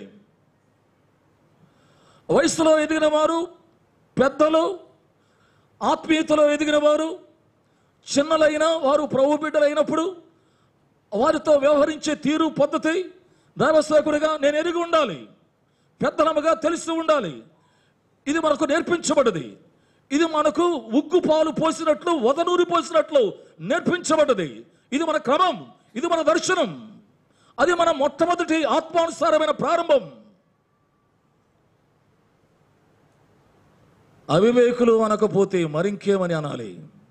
వయసులో ఎదిగిన వారు పెద్దలు ఆత్మీయతలో ఎదిగిన వారు చిన్నలైన వారు ప్రభు బిడ్డలైనప్పుడు వారితో వ్యవహరించే తీరు పద్ధతి దైవసేకుడిగా నేను ఎరిగి ఉండాలి పెద్దలముగా తెలిసి ఉండాలి ఇది మనకు నేర్పించబడ్డది ఇది మనకు ఉగ్గు పాలు పోసినట్లు వదనూరి పోసినట్లు నేర్పించబడ్డది ఇది మన క్రమం ఇది మన దర్శనం అది మన మొట్టమొదటి ఆత్మానుసారమైన ప్రారంభం అవివేకులు అనకపోతే మరింకేమని అనాలి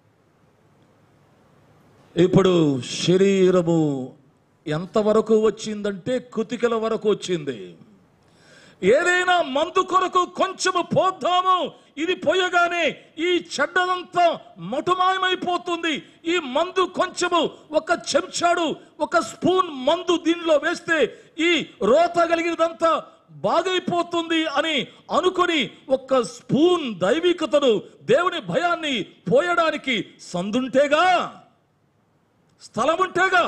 ఇప్పుడు శరీరము ఎంతవరకు వచ్చిందంటే కుతికల వరకు వచ్చింది ఏదైనా మందు కొరకు కొంచెము పోద్దాము ఇది పోయగానే ఈ చెడ్డదంతా మటుమాయమైపోతుంది ఈ మందు కొంచెము ఒక చెంచాడు ఒక స్పూన్ మందు దీనిలో వేస్తే ఈ రోత కలిగినదంతా బాగైపోతుంది అని అనుకొని ఒక్క స్పూన్ దైవికతను దేవుని భయాన్ని పోయడానికి సందుంటేగా స్థలముంటేగా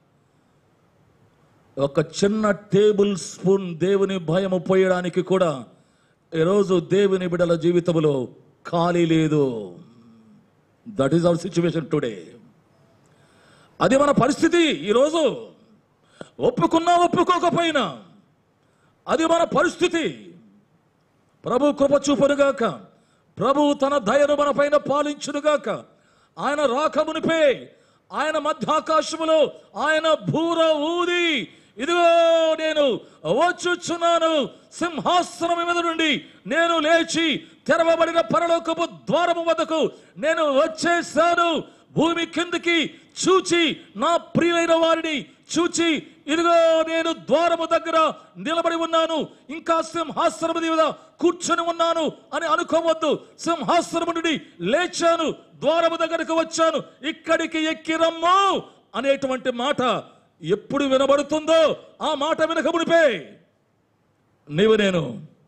ఒక చిన్న టేబుల్ స్పూన్ దేవుని భయము పోయడానికి కూడా ఈరోజు దేవుని బిడల జీవితంలో ఖాళీ లేదు that is our situation today అది మన పరిస్థితి ఈరోజు ఒప్పుకున్నా ఒప్పుకోకపోయినా అది మన పరిస్థితి ప్రభు కృప చూపునుగాక ప్రభు తన దయను మన పైన పాలించునుగాక ఆయన రాకమునిపే ఆయన మధ్యాకాశములో ఆయన భూర ఊది ఇదిగో నేను వచ్చుచున్నాను సింహాసనం మీద నుండి నేను లేచి తెరవబడిన పరలోకపు ద్వారము వద్దకు నేను వచ్చేసాను భూమి కిందికి చూచి నా ప్రియులైన వారిని చూచి ఇదిగో నేను ద్వారము దగ్గర నిలబడి ఉన్నాను ఇంకా సింహాసనము మీద కూర్చొని ఉన్నాను అని అనుకోవద్దు సింహాసనము నుండి లేచాను ద్వారము దగ్గరకు వచ్చాను ఇక్కడికి ఎక్కి రమ్ము అనేటువంటి మాట ఎప్పుడు వినబడుతుందో ఆ మాట వినకముడిపే నీవు నేను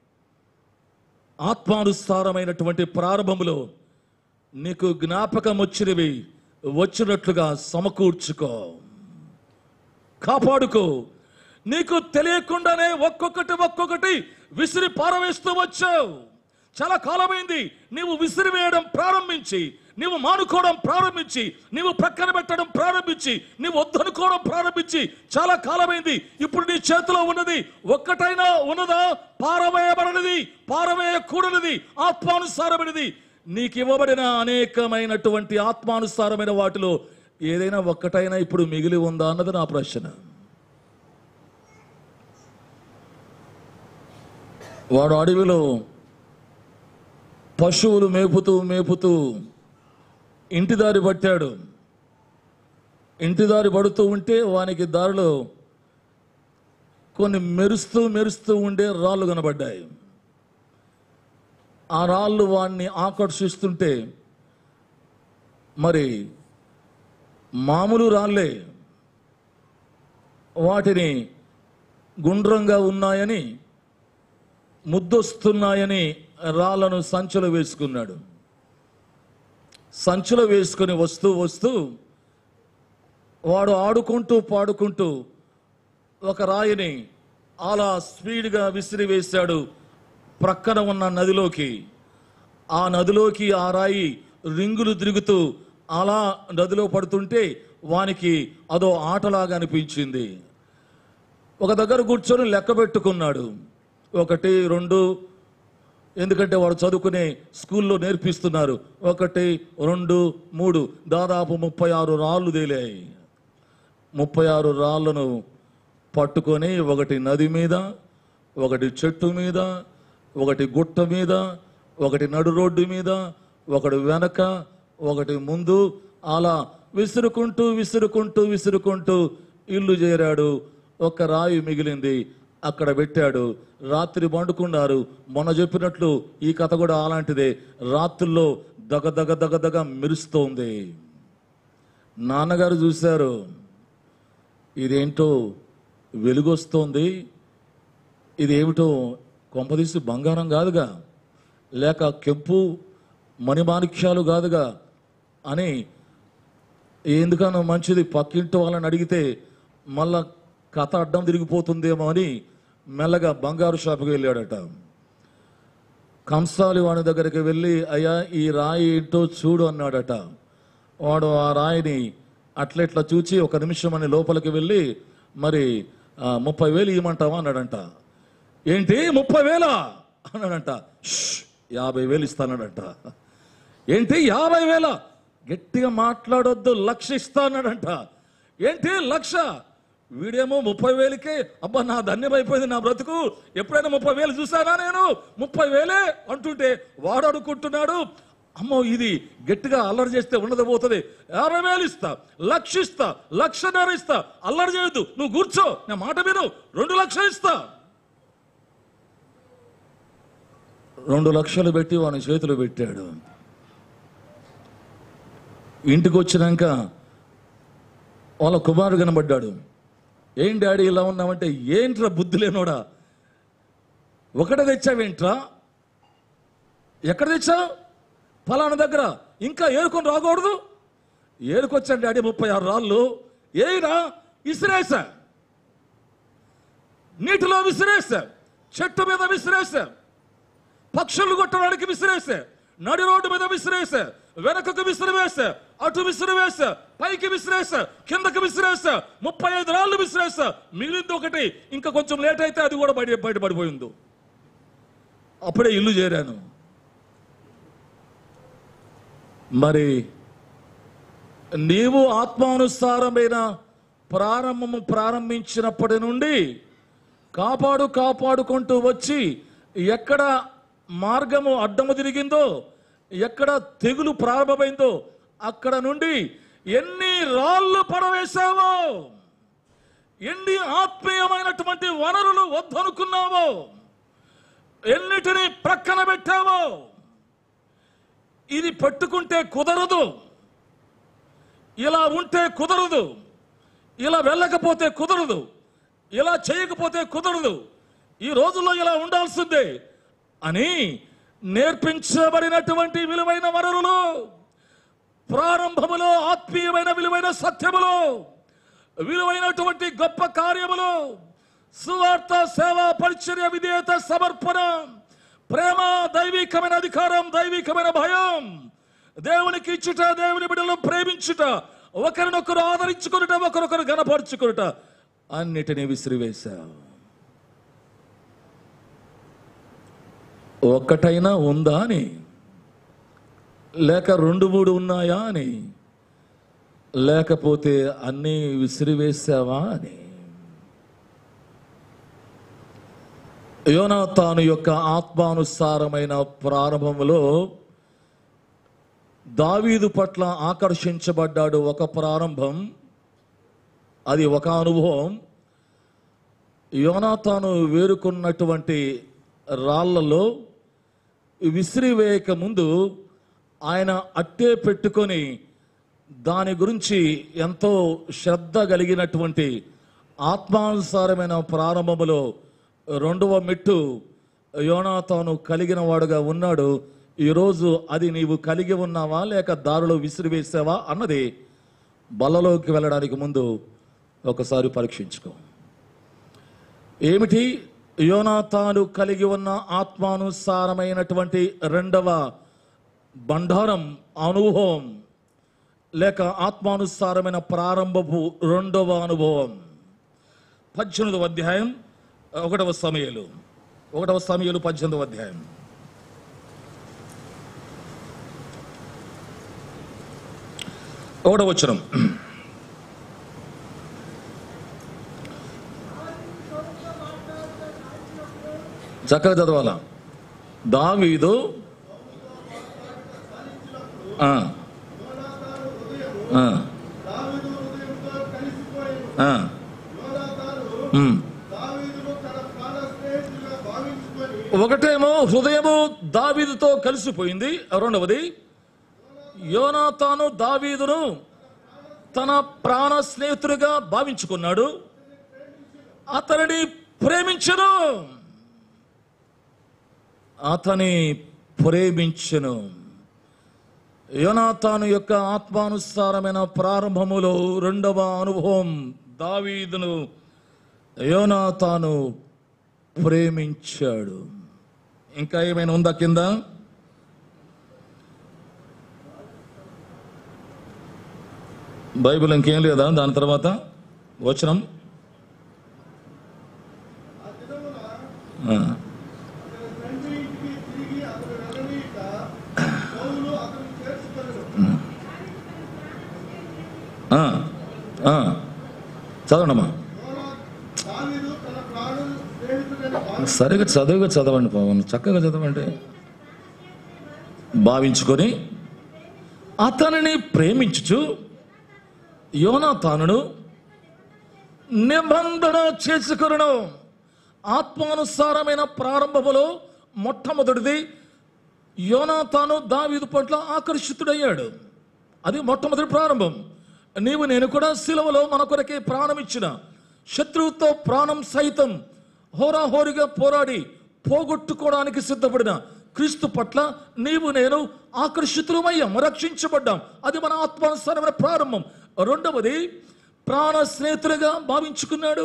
ఆత్మానుసారమైనటువంటి ప్రారంభములో నీకు జ్ఞాపకం వచ్చినవి వచ్చినట్లుగా సమకూర్చుకో కాపాడుకో నీకు తెలియకుండానే ఒక్కొక్కటి ఒక్కొక్కటి విసిరి పారవేస్తూ వచ్చావు చాలా కాలమైంది నీవు విసిరివేయడం ప్రారంభించి నీవు మానుకోవడం ప్రారంభించి నీవు ప్రక్కన పెట్టడం ప్రారంభించి నీవు వద్దనుకోవడం ప్రారంభించి చాలా కాలమైంది ఇప్పుడు నీ చేతిలో ఉన్నది ఒక్కటైనా ఉన్నదా పారవేయబడినది పారవేయకూడనిది ఆత్మానుసారమైనది నీకు ఇవ్వబడిన అనేకమైనటువంటి ఆత్మానుసారమైన వాటిలో ఏదైనా ఒక్కటైనా ఇప్పుడు మిగిలి ఉందా అన్నది నా ప్రశ్న వాడు అడవిలో పశువులు మేపుతూ మేపుతూ ఇంటి దారి పట్టాడు ఇంటి దారి పడుతూ ఉంటే వానికి దారిలో కొన్ని మెరుస్తూ మెరుస్తూ ఉండే రాళ్ళు కనబడ్డాయి ఆ రాళ్ళు వాడిని ఆకర్షిస్తుంటే మరి మామూలు రాళ్ళే వాటిని గుండ్రంగా ఉన్నాయని ముద్దొస్తున్నాయని రాళ్లను సంచులో వేసుకున్నాడు సంచులో వేసుకొని వస్తూ వస్తూ వాడు ఆడుకుంటూ పాడుకుంటూ ఒక రాయిని అలా స్పీడ్గా విసిరివేశాడు ప్రక్కన ఉన్న నదిలోకి ఆ నదిలోకి ఆ రాయి రింగులు తిరుగుతూ అలా నదిలో పడుతుంటే వానికి అదో ఆటలాగా అనిపించింది ఒక దగ్గర కూర్చొని లెక్క పెట్టుకున్నాడు ఒకటి రెండు ఎందుకంటే వాడు చదువుకునే స్కూల్లో నేర్పిస్తున్నారు ఒకటి రెండు మూడు దాదాపు ముప్పై ఆరు రాళ్ళు తేలాయి ముప్పై ఆరు రాళ్ళను పట్టుకొని ఒకటి నది మీద ఒకటి చెట్టు మీద ఒకటి గుట్ట మీద ఒకటి నడు రోడ్డు మీద ఒకటి వెనక ఒకటి ముందు అలా విసురుకుంటూ విసురుకుంటూ విసురుకుంటూ ఇల్లు చేరాడు ఒక రాయి మిగిలింది అక్కడ పెట్టాడు రాత్రి పండుకున్నారు మొన్న చెప్పినట్లు ఈ కథ కూడా అలాంటిదే రాత్రుల్లో దగ దగ దగ దగ మెరుస్తోంది నాన్నగారు చూశారు ఇదేంటో వెలుగొస్తోంది ఇదేమిటో కొంపదీసి బంగారం కాదుగా లేక కెంపు మణిమాణిక్యాలు కాదుగా అని ఎందుకనో మంచిది పక్కింటి వాళ్ళని అడిగితే మళ్ళా కథ అడ్డం తిరిగిపోతుందేమో అని మెల్లగా బంగారు షాపుకి వెళ్ళాడట కంసాలి వాడి దగ్గరికి వెళ్ళి అయ్యా ఈ రాయి ఏంటో చూడు అన్నాడట వాడు ఆ రాయిని అట్లెట్లా చూచి ఒక నిమిషం అని లోపలికి వెళ్ళి మరి ఆ, ముప్పై వేలు ఇవ్వమంటావా అన్నాడంట ఏంటి ముప్పై వేలా అన్నాడంట "ష్, యాభై వేలు ఇస్తానడంట ఏంటి యాభై వేల గట్టిగా మాట్లాడొద్దు లక్ష ఇస్తానడంట ఏంటి లక్ష వీడేమో ముప్పై వేలకే అబ్బా నా ధన్యమైపోయింది నా బ్రతుకు ఎప్పుడైనా ముప్పై వేలు చూసానా నేను ముప్పై వేలే అంటుంటే వాడు అడుక్కుంటున్నాడు అమ్మో ఇది గట్టిగా అల్లరి చేస్తే ఉండదు పోతుంది యాభై వేలు ఇస్తా లక్ష ఇస్తా లక్షన్నర ఇస్తా అల్లరి చేయొద్దు నువ్వు కూర్చో నా మాట విను రెండు లక్షలు ఇస్తా రెండు లక్షలు పెట్టి వాని చేతులు పెట్టాడు ఇంటికి వచ్చినాక వాళ్ళ కుమారుడు కనబడ్డాడు ఏం డాడీ ఇలా ఉన్నామంటే ఏంట్రా బుద్ధి లేనోడా ఒకటే తెచ్చావేంట్రా ఎక్కడ తెచ్చావు ఫలానా దగ్గర ఇంకా ఏరుకొని రాకూడదు ఏరుకొచ్చాను డాడీ ముప్పై ఆరు రాళ్ళు ఏయిరా ఇసిరేసా నీటిలో విసిరేసా చెట్టు మీద విసిరేసా పక్షులు కొట్టడానికి విసిరేసా నడి రోడ్డు మీద విసిరేసా వెనకకు విసిరివేసా అటు విసిరివేసా పైకి విసిరేసా కిందకి విసిరేసా ముప్పై ఐదు రాళ్ళు విసిరేసా మిగిలింది ఒకటి ఇంకా కొంచెం లేట్ అయితే అది కూడా బయట బయటపడిపోయింది అప్పుడే ఇల్లు చేరాను మరి నీవు ఆత్మానుసారమైన ప్రారంభము ప్రారంభించినప్పటి నుండి కాపాడు కాపాడుకుంటూ వచ్చి ఎక్కడ మార్గము అడ్డము తిరిగిందో ఎక్కడ తెగులు ప్రారంభమైందో అక్కడ నుండి ఎన్ని రాళ్ళు పడవేశావో ఎన్ని ఆత్మీయమైనటువంటి వనరులు వద్దనుకున్నావో ఎన్నిటిని ప్రక్కన పెట్టావో ఇది పట్టుకుంటే కుదరదు ఇలా ఉంటే కుదరదు ఇలా వెళ్ళకపోతే కుదరదు ఇలా చేయకపోతే కుదరదు ఈ రోజుల్లో ఇలా ఉండాల్సిందే అని నేర్పించబడినటువంటి విలువైన వనరులు ప్రారంభములో ఆత్మీయమైన విలువైన సత్యములు విలువైనటువంటి గొప్ప కార్యములు సువార్త సేవ పరిచర్య విధేయత సమర్పణ ప్రేమ దైవికమైన అధికారం దైవికమైన భయం దేవునికి ఇచ్చుట దేవుని బిడ్డలను ప్రేమించుట ఒకరినొకరు ఆదరించుకునుట ఒకరొకరు గనపరుచుకునుట అన్నిటినీ విసిరివేశావు ఒక్కటైనా ఉందా అని లేక రెండు మూడు ఉన్నాయా అని లేకపోతే అన్నీ విసిరివేశావా అని యోనాతాను యొక్క ఆత్మానుసారమైన ప్రారంభములో దావీదు పట్ల ఆకర్షించబడ్డాడు ఒక ప్రారంభం అది ఒక అనుభవం యోనాతాను వేరుకున్నటువంటి రాళ్లలో విసిరివేయక ముందు ఆయన అట్టే పెట్టుకొని దాని గురించి ఎంతో శ్రద్ధ కలిగినటువంటి ఆత్మానుసారమైన ప్రారంభములో రెండవ మెట్టు యోనాతాను కలిగిన వాడుగా ఉన్నాడు ఈరోజు అది నీవు కలిగి ఉన్నావా లేక దారిలో విసిరివేసావా అన్నది బలలోకి వెళ్ళడానికి ముందు ఒకసారి పరీక్షించుకో ఏమిటి యోనాతాను కలిగి ఉన్న ఆత్మానుసారమైనటువంటి రెండవ బండారం అనుభవం లేక ఆత్మానుసారమైన ప్రారంభపు రెండవ అనుభవం పద్దెనిమిదవ అధ్యాయం ఒకటవ సమయలు ఒకటవ సమయలు పద్దెనిమిదవ అధ్యాయం ఒకటో వచనం చక్కగా చదవాల దావీదు ఆ, ఆ, ఆ, ఉమ్. ఒకటేమో హృదయము దావీదుతో కలిసిపోయింది రెండవది యోనాతాను దావీదును తన ప్రాణ స్నేహితుడిగా భావించుకున్నాడు అతనిని ప్రేమించను అతని ప్రేమించను యోనాతాను యొక్క ఆత్మానుసారమైన ప్రారంభములో రెండవ అనుభవం దావీదును యోనాతాను ప్రేమించాడు ఇంకా ఏమైనా ఉందా కింద బైబిల్ ఇంకేం లేదా దాని తర్వాత వచనం ఆ. ఆ, ఆ. చదవండమ్మా సరిగా చదువుగా చదవండి పవన్ చక్కగా చదవండి భావించుకొని అతనిని ప్రేమించుచు యోనాతానును నిబంధన చేసుకును ఆత్మానుసారమైన ప్రారంభములో మొట్టమొదటిది యోనాతాను దావీదు పట్ల ఆకర్షితుడయ్యాడు అది మొట్టమొదటి ప్రారంభం నీవు నేను కూడా సిలువలో మన కొరకే ప్రాణం ఇచ్చిన శత్రువుతో ప్రాణం సైతం హోరాహోరిగా పోరాడి పోగొట్టుకోవడానికి సిద్ధపడిన క్రీస్తు పట్ల నీవు నేను ఆకర్షితులమయ్యాం రక్షించబడ్డాం అది మన ఆత్మానుసారమైన ప్రారంభం రెండవది ప్రాణ స్నేహితులుగా భావించుకున్నాడు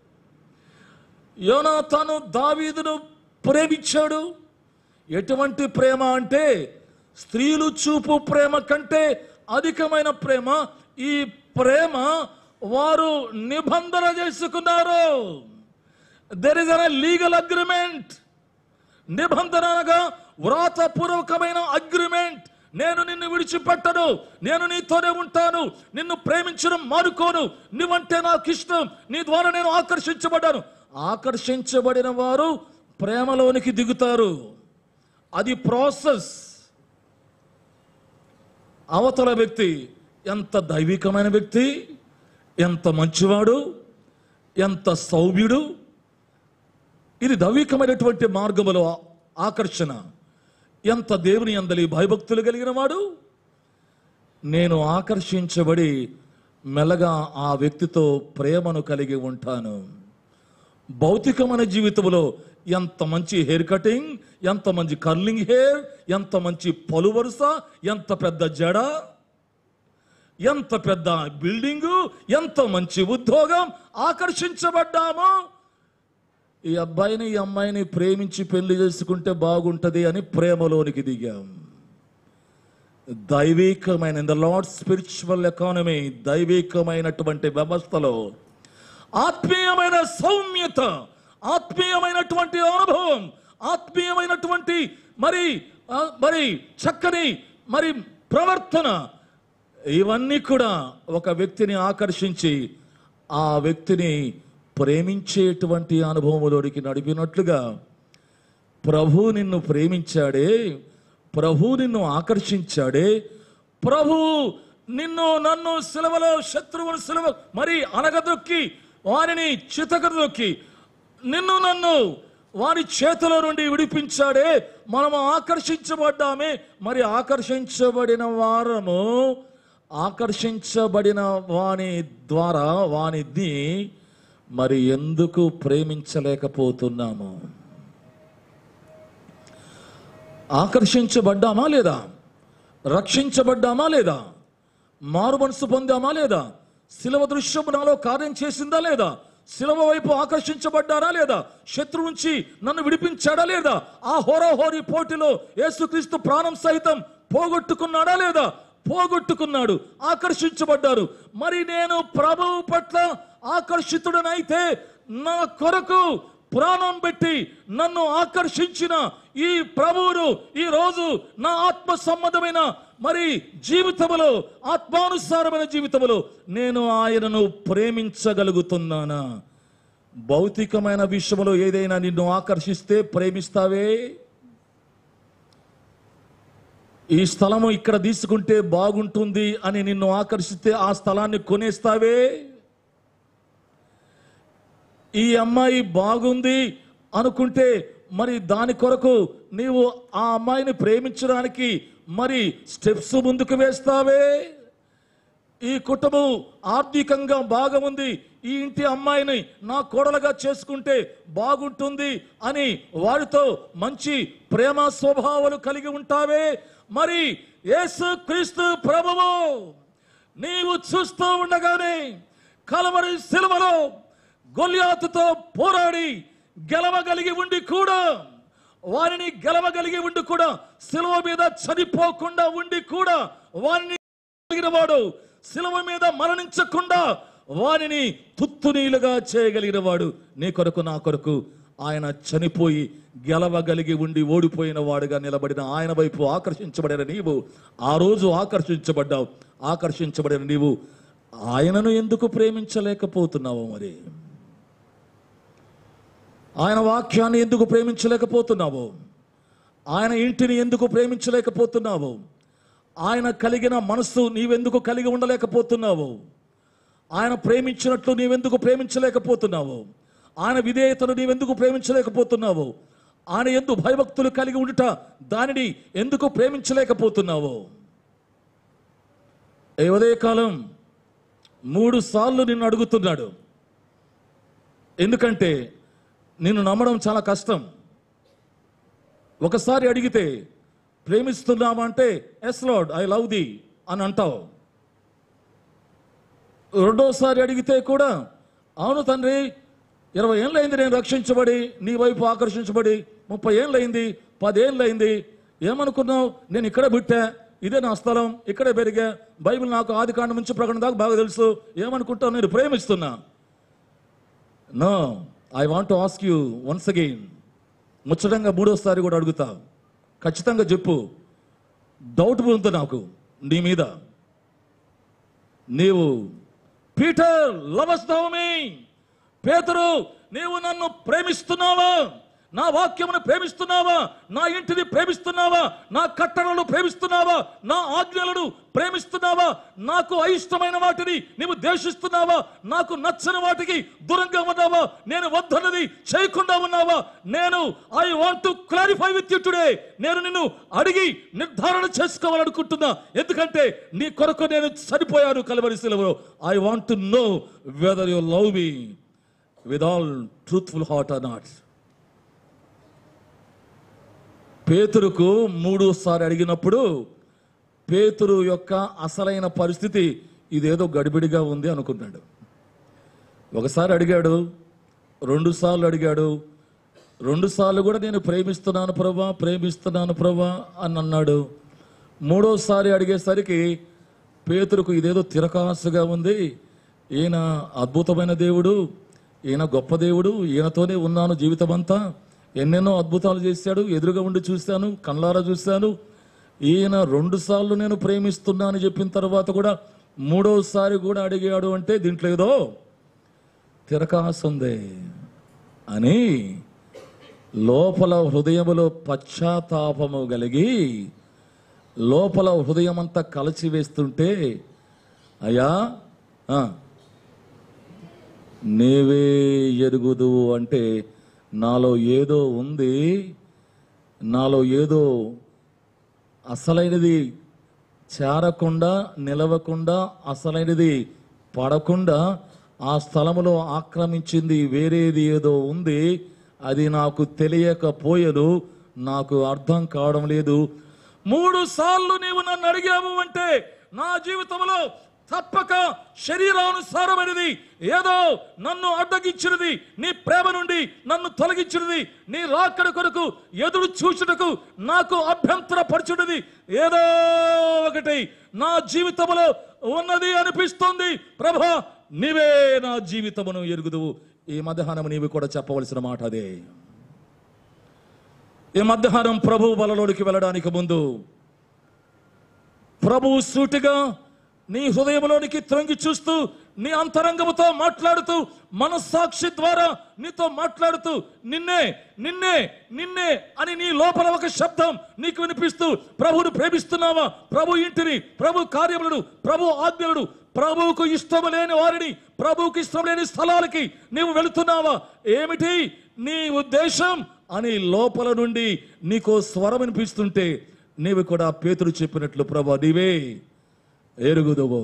యోనాతాను దావీదును ప్రేమించాడు ఎటువంటి ప్రేమ అంటే స్త్రీలు చూపు ప్రేమ కంటే అధికమైన ప్రేమ ఈ ప్రేమ వారు నిబంధన చేసుకున్నారు there is an legal agreement నిబంధన అనగా వ్రాతపూర్వకమైన అగ్రిమెంట్ నేను నిన్ను విడిచిపెట్టను నేను నీతోనే ఉంటాను నిన్ను ప్రేమించడం మానుకోను నువ్వంటే నాకు ఇష్టం నీ ద్వారా నేను ఆకర్షించబడ్డాను ఆకర్షించబడిన వారు ప్రేమలోనికి దిగుతారు అది ప్రాసెస్ అవతల వ్యక్తి ఎంత దైవికమైన వ్యక్తి ఎంత మంచివాడు ఎంత సౌమ్యుడు ఇది దైవికమైనటువంటి మార్గములో ఆకర్షణ ఎంత దేవుని అందలి భయభక్తులు కలిగిన వాడు నేను ఆకర్షించబడి మెల్లగా ఆ వ్యక్తితో ప్రేమను కలిగి ఉంటాను భౌతికమైన జీవితంలో ఎంత మంచి హెయిర్ కటింగ్ ఎంత మంచి కర్లింగ్ హెయిర్ ఎంత మంచి పలు వరుస ఎంత పెద్ద జడ ఎంత పెద్ద బిల్డింగు ఎంత మంచి ఉద్యోగం ఆకర్షించబడ్డాము ఈ అబ్బాయిని ఈ అమ్మాయిని ప్రేమించి పెళ్లి చేసుకుంటే బాగుంటది అని ప్రేమలోనికి దిగాం దైవికమైన ద లార్డ్ స్పిరిచువల్ ఎకానమీ దైవికమైనటువంటి వ్యవస్థలో ఆత్మీయమైన సౌమ్యత ఆత్మీయమైనటువంటి అనుభవం ఆత్మీయమైనటువంటి మరి ఆ, మరి చక్కని మరి ప్రవర్తన ఇవన్నీ కూడా ఒక వ్యక్తిని ఆకర్షించి ఆ వ్యక్తిని ప్రేమించేటువంటి అనుభవంలోనికి నడిపినట్లుగా ప్రభు నిన్ను ప్రేమించాడే ప్రభు నిన్ను ఆకర్షించాడే ప్రభు నిన్ను నన్ను సిలవలో శత్రువును సిలవ మరి అనగదొక్కి వారిని చితకదొక్కి నిన్ను నన్ను వారి చేతిలో నుండి విడిపించాడే మనము ఆకర్షించబడ్డామే మరి ఆకర్షించబడిన వారము ఆకర్షించబడిన వాని ద్వారా వానిని మరి ఎందుకు ప్రేమించలేకపోతున్నాము ఆకర్షించబడ్డామా లేదా రక్షించబడ్డామా లేదా మారు మనసు పొందామా లేదా శిలవ దృశ్యము నాలో కార్యం చేసిందా లేదా శిలవ వైపు ఆకర్షించబడ్డారా లేదా శత్రు నుంచి నన్ను విడిపించాడా లేదా ఆ హోరాహోరీ పోటీలో యేసుక్రీస్తు ప్రాణం సహితం పోగొట్టుకున్నాడా లేదా పోగొట్టుకున్నాడు ఆకర్షించబడ్డారు మరి నేను ప్రభువు పట్ల ఆకర్షితుడనైతే నా కొరకు ప్రాణం పెట్టి నన్ను ఆకర్షించిన ఈ ప్రభువును ఈ రోజు నా ఆత్మ సంబంధమైన మరి జీవితములో ఆత్మానుసారమైన జీవితములో నేను ఆయనను ప్రేమించగలుగుతున్నానా భౌతికమైన విషయంలో ఏదైనా నిన్ను ఆకర్షిస్తే ప్రేమిస్తావే ఈ స్థలము ఇక్కడ తీసుకుంటే బాగుంటుంది అని నిన్ను ఆకర్షిస్తే ఆ స్థలాన్ని కొనేస్తావే ఈ అమ్మాయి బాగుంది అనుకుంటే మరి దాని కొరకు నీవు ఆ అమ్మాయిని ప్రేమించడానికి మరి స్టెప్స్ ముందుకు వేస్తావే ఈ కుటుంబం ఆర్థికంగా బాగా ఉంది ఈ ఇంటి అమ్మాయిని నా కోడలుగా చేసుకుంటే బాగుంటుంది అని వారితో మంచి ప్రేమ స్వభావాలు కలిగి ఉంటావే మరి యేసు క్రీస్తు ప్రభువు నీవు చూస్తూ ఉండగానే కలవరి సిలువలో గొల్యాతుతో పోరాడి గెలవగలిగి ఉండి కూడా వారిని గెలవగలిగి ఉండి కూడా సిలువ మీద చనిపోకుండా ఉండి కూడా వారిని కలిగిన వాడు శిలువ మీద మరణించకుండా వారిని తుత్తునీలుగా చేయగలిగిన వాడు నీ కొరకు నా కొరకు ఆయన చనిపోయి గెలవగలిగి ఉండి ఓడిపోయిన వాడుగా నిలబడిన ఆయన వైపు ఆకర్షించబడిన నీవు ఆ రోజు ఆకర్షించబడ్డావు ఆకర్షించబడిన నీవు ఆయనను ఎందుకు ప్రేమించలేకపోతున్నావు మరి ఆయన వాక్యాన్ని ఎందుకు ప్రేమించలేకపోతున్నావు ఆయన ఇంటిని ఎందుకు ప్రేమించలేకపోతున్నావు ఆయన కలిగిన మనస్సు నీవెందుకు కలిగి ఉండలేకపోతున్నావు ఆయన ప్రేమించినట్లు నీవెందుకు ప్రేమించలేకపోతున్నావు ఆయన విధేయతను నీవెందుకు ప్రేమించలేకపోతున్నావు ఆయన ఎందు భయభక్తులు కలిగి ఉండుట దానిని ఎందుకు ప్రేమించలేకపోతున్నావు ఏ ఉదయకాలం మూడు సార్లు నిన్ను అడుగుతున్నాడు ఎందుకంటే నిన్ను నమ్మడం చాలా కష్టం ఒకసారి అడిగితే ప్రేమిస్తున్నావా అంటే yes Lord I love thee అని అంటావు రెండోసారి అడిగితే కూడా అవును తండ్రి ఇరవై ఏళ్ళైంది నేను రక్షించబడి నీ వైపు ఆకర్షించబడి ముప్పై ఏళ్ళైంది పదేళ్ళైంది ఏమనుకున్నావు నేను ఇక్కడే పుట్టా ఇదే నా స్థలం ఇక్కడే పెరిగా బైబిల్ నాకు ఆది కాండం నుంచి ప్రకటన దాకా బాగా తెలుసు ఏమనుకుంటావు నేను ప్రేమిస్తున్నా no I want to ask you once again ముచ్చటంగా మూడోసారి కూడా అడుగుతా ఖచ్చితంగా చెప్పు డౌట్ ఉంది నాకు నీ మీద నీవు పీటర్ లవస్ మీ పేతురు నీవు నన్ను ప్రేమిస్తున్నావా నా వాక్యమును ప్రేమిస్తున్నావా నా ఇంటిని ప్రేమిస్తున్నావా నా కట్టడలను ప్రేమిస్తున్నావా నా ఆజ్ఞలను ప్రేమిస్తున్నావా నాకు అయిష్టమైన వాటిని నీవు ద్వేషిస్తున్నావా నాకు నచ్చని వాటికి దూరంగా ఉన్నావా నేను వద్దన్నది చేయకుండా ఉన్నావా నేను I want to clarify with you today నేను నిన్ను అడిగి నిర్ధారణ చేసుకోవాలనుకుంటున్నా ఎందుకంటే నీ కొరకు నేను చనిపోయాను కలవరి సెలవులో I want to know whether you love me with all truthful heart or not పేతురుకు మూడోసారి అడిగినప్పుడు పేతురు యొక్క అసలైన పరిస్థితి ఇదేదో గడిబిడిగా ఉంది అనుకున్నాడు ఒకసారి అడిగాడు రెండు సార్లు అడిగాడు రెండు సార్లు కూడా నేను ప్రేమిస్తున్నాను ప్రభా ప్రేమిస్తున్నాను ప్రభా అని అన్నాడు మూడోసారి అడిగేసరికి పేతురుకు ఇదేదో తిరకాసుగా ఉంది ఈయన అద్భుతమైన దేవుడు ఈయన గొప్ప దేవుడు ఈయనతోనే ఉన్నాను జీవితం అంతా ఎన్నెన్నో అద్భుతాలు చేశాడు ఎదురుగా ఉండి చూశాను కళ్ళారా చూశాను ఈయన రెండు సార్లు నేను ప్రేమిస్తున్నాను చెప్పిన తర్వాత కూడా మూడోసారి కూడా అడిగాడు అంటే దీంట్లో ఏదో తిరకాసుంది అని లోపల హృదయములో పశ్చాత్తాపము కలిగి లోపల హృదయం అంతా కలచి వేస్తుంటే అయ్యా ఆ, నీవే ఎరుగుదు అంటే నాలో ఏదో ఉంది నాలో ఏదో అసలైనది చేరకుండా నిలవకుండా అసలైనది పడకుండా ఆ స్థలములో ఆక్రమించింది వేరేది ఏదో ఉంది అది నాకు తెలియకపోయేదు నాకు అర్థం కావడం లేదు మూడు సార్లు నీవు నన్ను అడిగావు అంటే నా జీవితంలో తప్పక శరీరానుసారమైనది ఏదో నన్ను అడ్డగించినది నీ ప్రేమ నుండి నన్ను తొలగించినది నీ రాకడ కొరకు ఎదురు చూచుటకు నాకు అభ్యంతర పరచున్నది ఏదో ఒకటి నా జీవితంలో ఉన్నది అనిపిస్తుంది ప్రభా నీవే నా జీవితమును ఎరుగుదువు ఈ మధ్యాహ్నం నీవు కూడా చెప్పవలసిన మాట అదే ఈ మధ్యాహ్నం ప్రభు బలలోనికి వెళ్ళడానికి ముందు ప్రభువు సూటిగా నీ హృదయంలోనికి త్రొంగి చూస్తూ నీ అంతరంగముతో మాట్లాడుతూ మనస్సాక్షి ద్వారా నీతో మాట్లాడుతూ నిన్నే నిన్నే నిన్నే అని నీ లోపల ఒక శబ్దం నీకు వినిపిస్తూ ప్రభువును ప్రేమిస్తున్నావా ప్రభు ఇంటిని ప్రభు కార్యములను ప్రభు ఆజ్ఞలను ప్రభువుకు ఇష్టం లేని వారిని ప్రభువుకు ఇష్టం లేని స్థలాలకి నీవు వెళుతున్నావా ఏమిటి నీ ఉద్దేశం అని లోపల నుండి నీకో స్వరం వినిపిస్తుంటే నీవు కూడా పేతుడు చెప్పినట్లు ప్రభు నీవే ఎరుగుదువో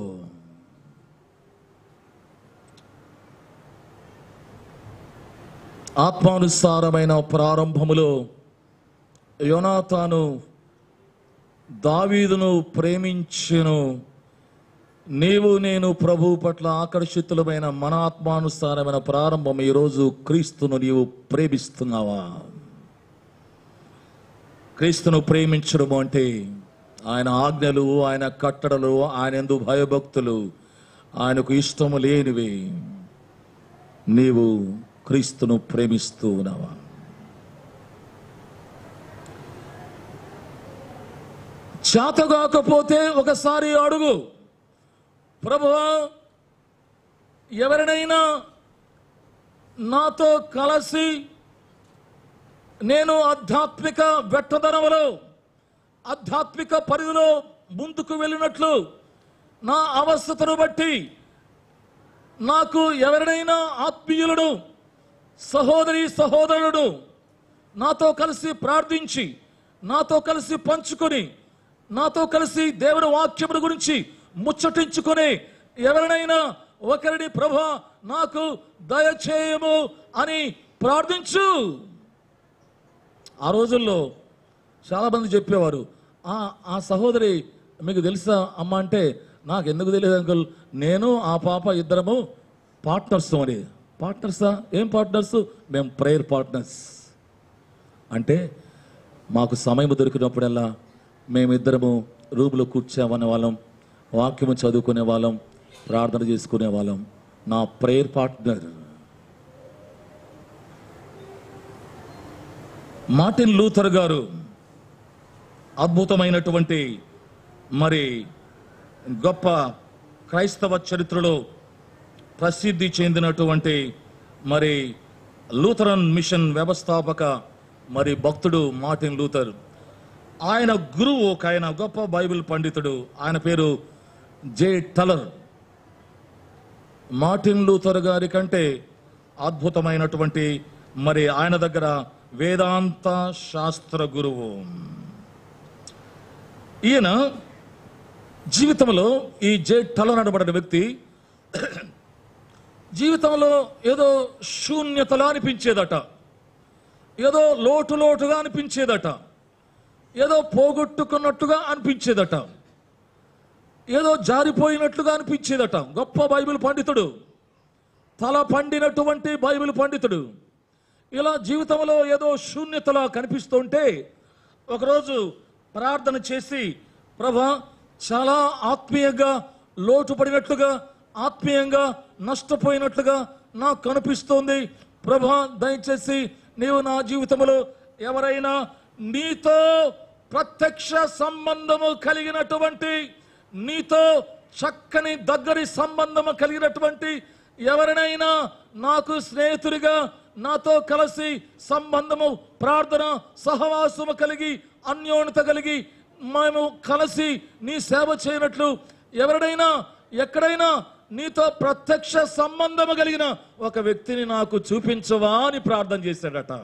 ఆత్మానుసారమైన ప్రారంభములో యోనాతాను దావీదును ప్రేమించెను నీవు నేను ప్రభు పట్ల ఆకర్షితులమైన మన ఆత్మానుసారమైన ప్రారంభం ఈరోజు క్రీస్తును నీవు ప్రేమిస్తున్నావా క్రీస్తును ప్రేమించడం అంటే ఆయన ఆజ్ఞలు ఆయన కట్టడలు ఆయన ఎందు భయభక్తులు ఆయనకు ఇష్టము లేనివి నీవు క్రీస్తును ప్రేమిస్తూ ఉన్నావా చేతగాకపోతే ఒకసారి అడుగు ప్రభువా ఎవరినైనా నాతో కలిసి నేను ఆధ్యాత్మిక వెట్టదనములో ఆధ్యాత్మిక పరిధిలో ముందుకు వెళ్ళినట్లు నా అవస్థతను బట్టి నాకు ఎవరినైనా ఆత్మీయులను సహోదరి సహోదరుడు నాతో కలిసి ప్రార్థించి నాతో కలిసి పంచుకొని నాతో కలిసి దేవుని వాక్యముల గురించి ముచ్చటించుకొని ఎవరినైనా ఒకరిని ప్రభా నాకు దయచేయము అని ప్రార్థించు ఆ రోజుల్లో చాలామంది చెప్పేవారు "ఆ, ఆ సహోదరి మీకు తెలుసా అమ్మ అంటే నాకు ఎందుకు తెలియదు అంకుల్ నేను ఆ పాప ఇద్దరము పార్ట్నర్స్ అని పార్ట్నర్సా ఏం పార్ట్నర్స్ మేము ప్రేయర్ పార్ట్నర్స్ అంటే మాకు సమయం దొరికినప్పుడల్లా మేమిద్దరము రూమ్లో కూర్చోమనే వాళ్ళం వాక్యము చదువుకునే వాళ్ళం ప్రార్థన చేసుకునే వాళ్ళం నా ప్రేయర్ పార్ట్నర్ మార్టిన్ లూథర్ గారు అద్భుతమైనటువంటి మరి గొప్ప క్రైస్తవ చరిత్రలో ప్రసిద్ధి చెందినటువంటి మరి లూథరన్ మిషన్ వ్యవస్థాపక మరి భక్తుడు మార్టిన్ లూథర్ ఆయన గురువు ఒక ఆయన గొప్ప బైబిల్ పండితుడు ఆయన పేరు జే టలర్ మార్టిన్ లూథర్ గారి కంటే అద్భుతమైనటువంటి మరి ఆయన దగ్గర వేదాంత శాస్త్ర గురువు ఈయన జీవితంలో ఈ జే టలర్ అనబడిన వ్యక్తి జీవితంలో ఏదో శూన్యతలా అనిపించేదట ఏదో లోటు లోటుగా అనిపించేదట ఏదో పోగొట్టుకున్నట్టుగా అనిపించేదట ఏదో జారిపోయినట్లుగా అనిపించేదట గొప్ప బైబిల్ పండితుడు తల పండినటువంటి బైబిల్ పండితుడు ఇలా జీవితంలో ఏదో శూన్యతలా కనిపిస్తుంటే ఒకరోజు ప్రార్థన చేసి ప్రభా చాలా ఆత్మీయంగా లోటు పడినట్లుగా ఆత్మీయంగా నష్టపోయినట్లుగా నాకు కనిపిస్తోంది ప్రభా దయచేసి నీవు నా జీవితంలో ఎవరైనా నీతో ప్రత్యక్ష సంబంధము కలిగినటువంటి నీతో చక్కని దగ్గరి సంబంధము కలిగినటువంటి ఎవరినైనా నాకు స్నేహితుడిగా నాతో కలిసి సంబంధము ప్రార్థన సహవాసము కలిగి అన్యోన్యత కలిగి మేము కలిసి నీ సేవ చేయనట్లు ఎవరినైనా ఎక్కడైనా నీతో ప్రత్యక్ష సంబంధము కలిగిన ఒక వ్యక్తిని నాకు చూపించవా అని ప్రార్థన చేశాడట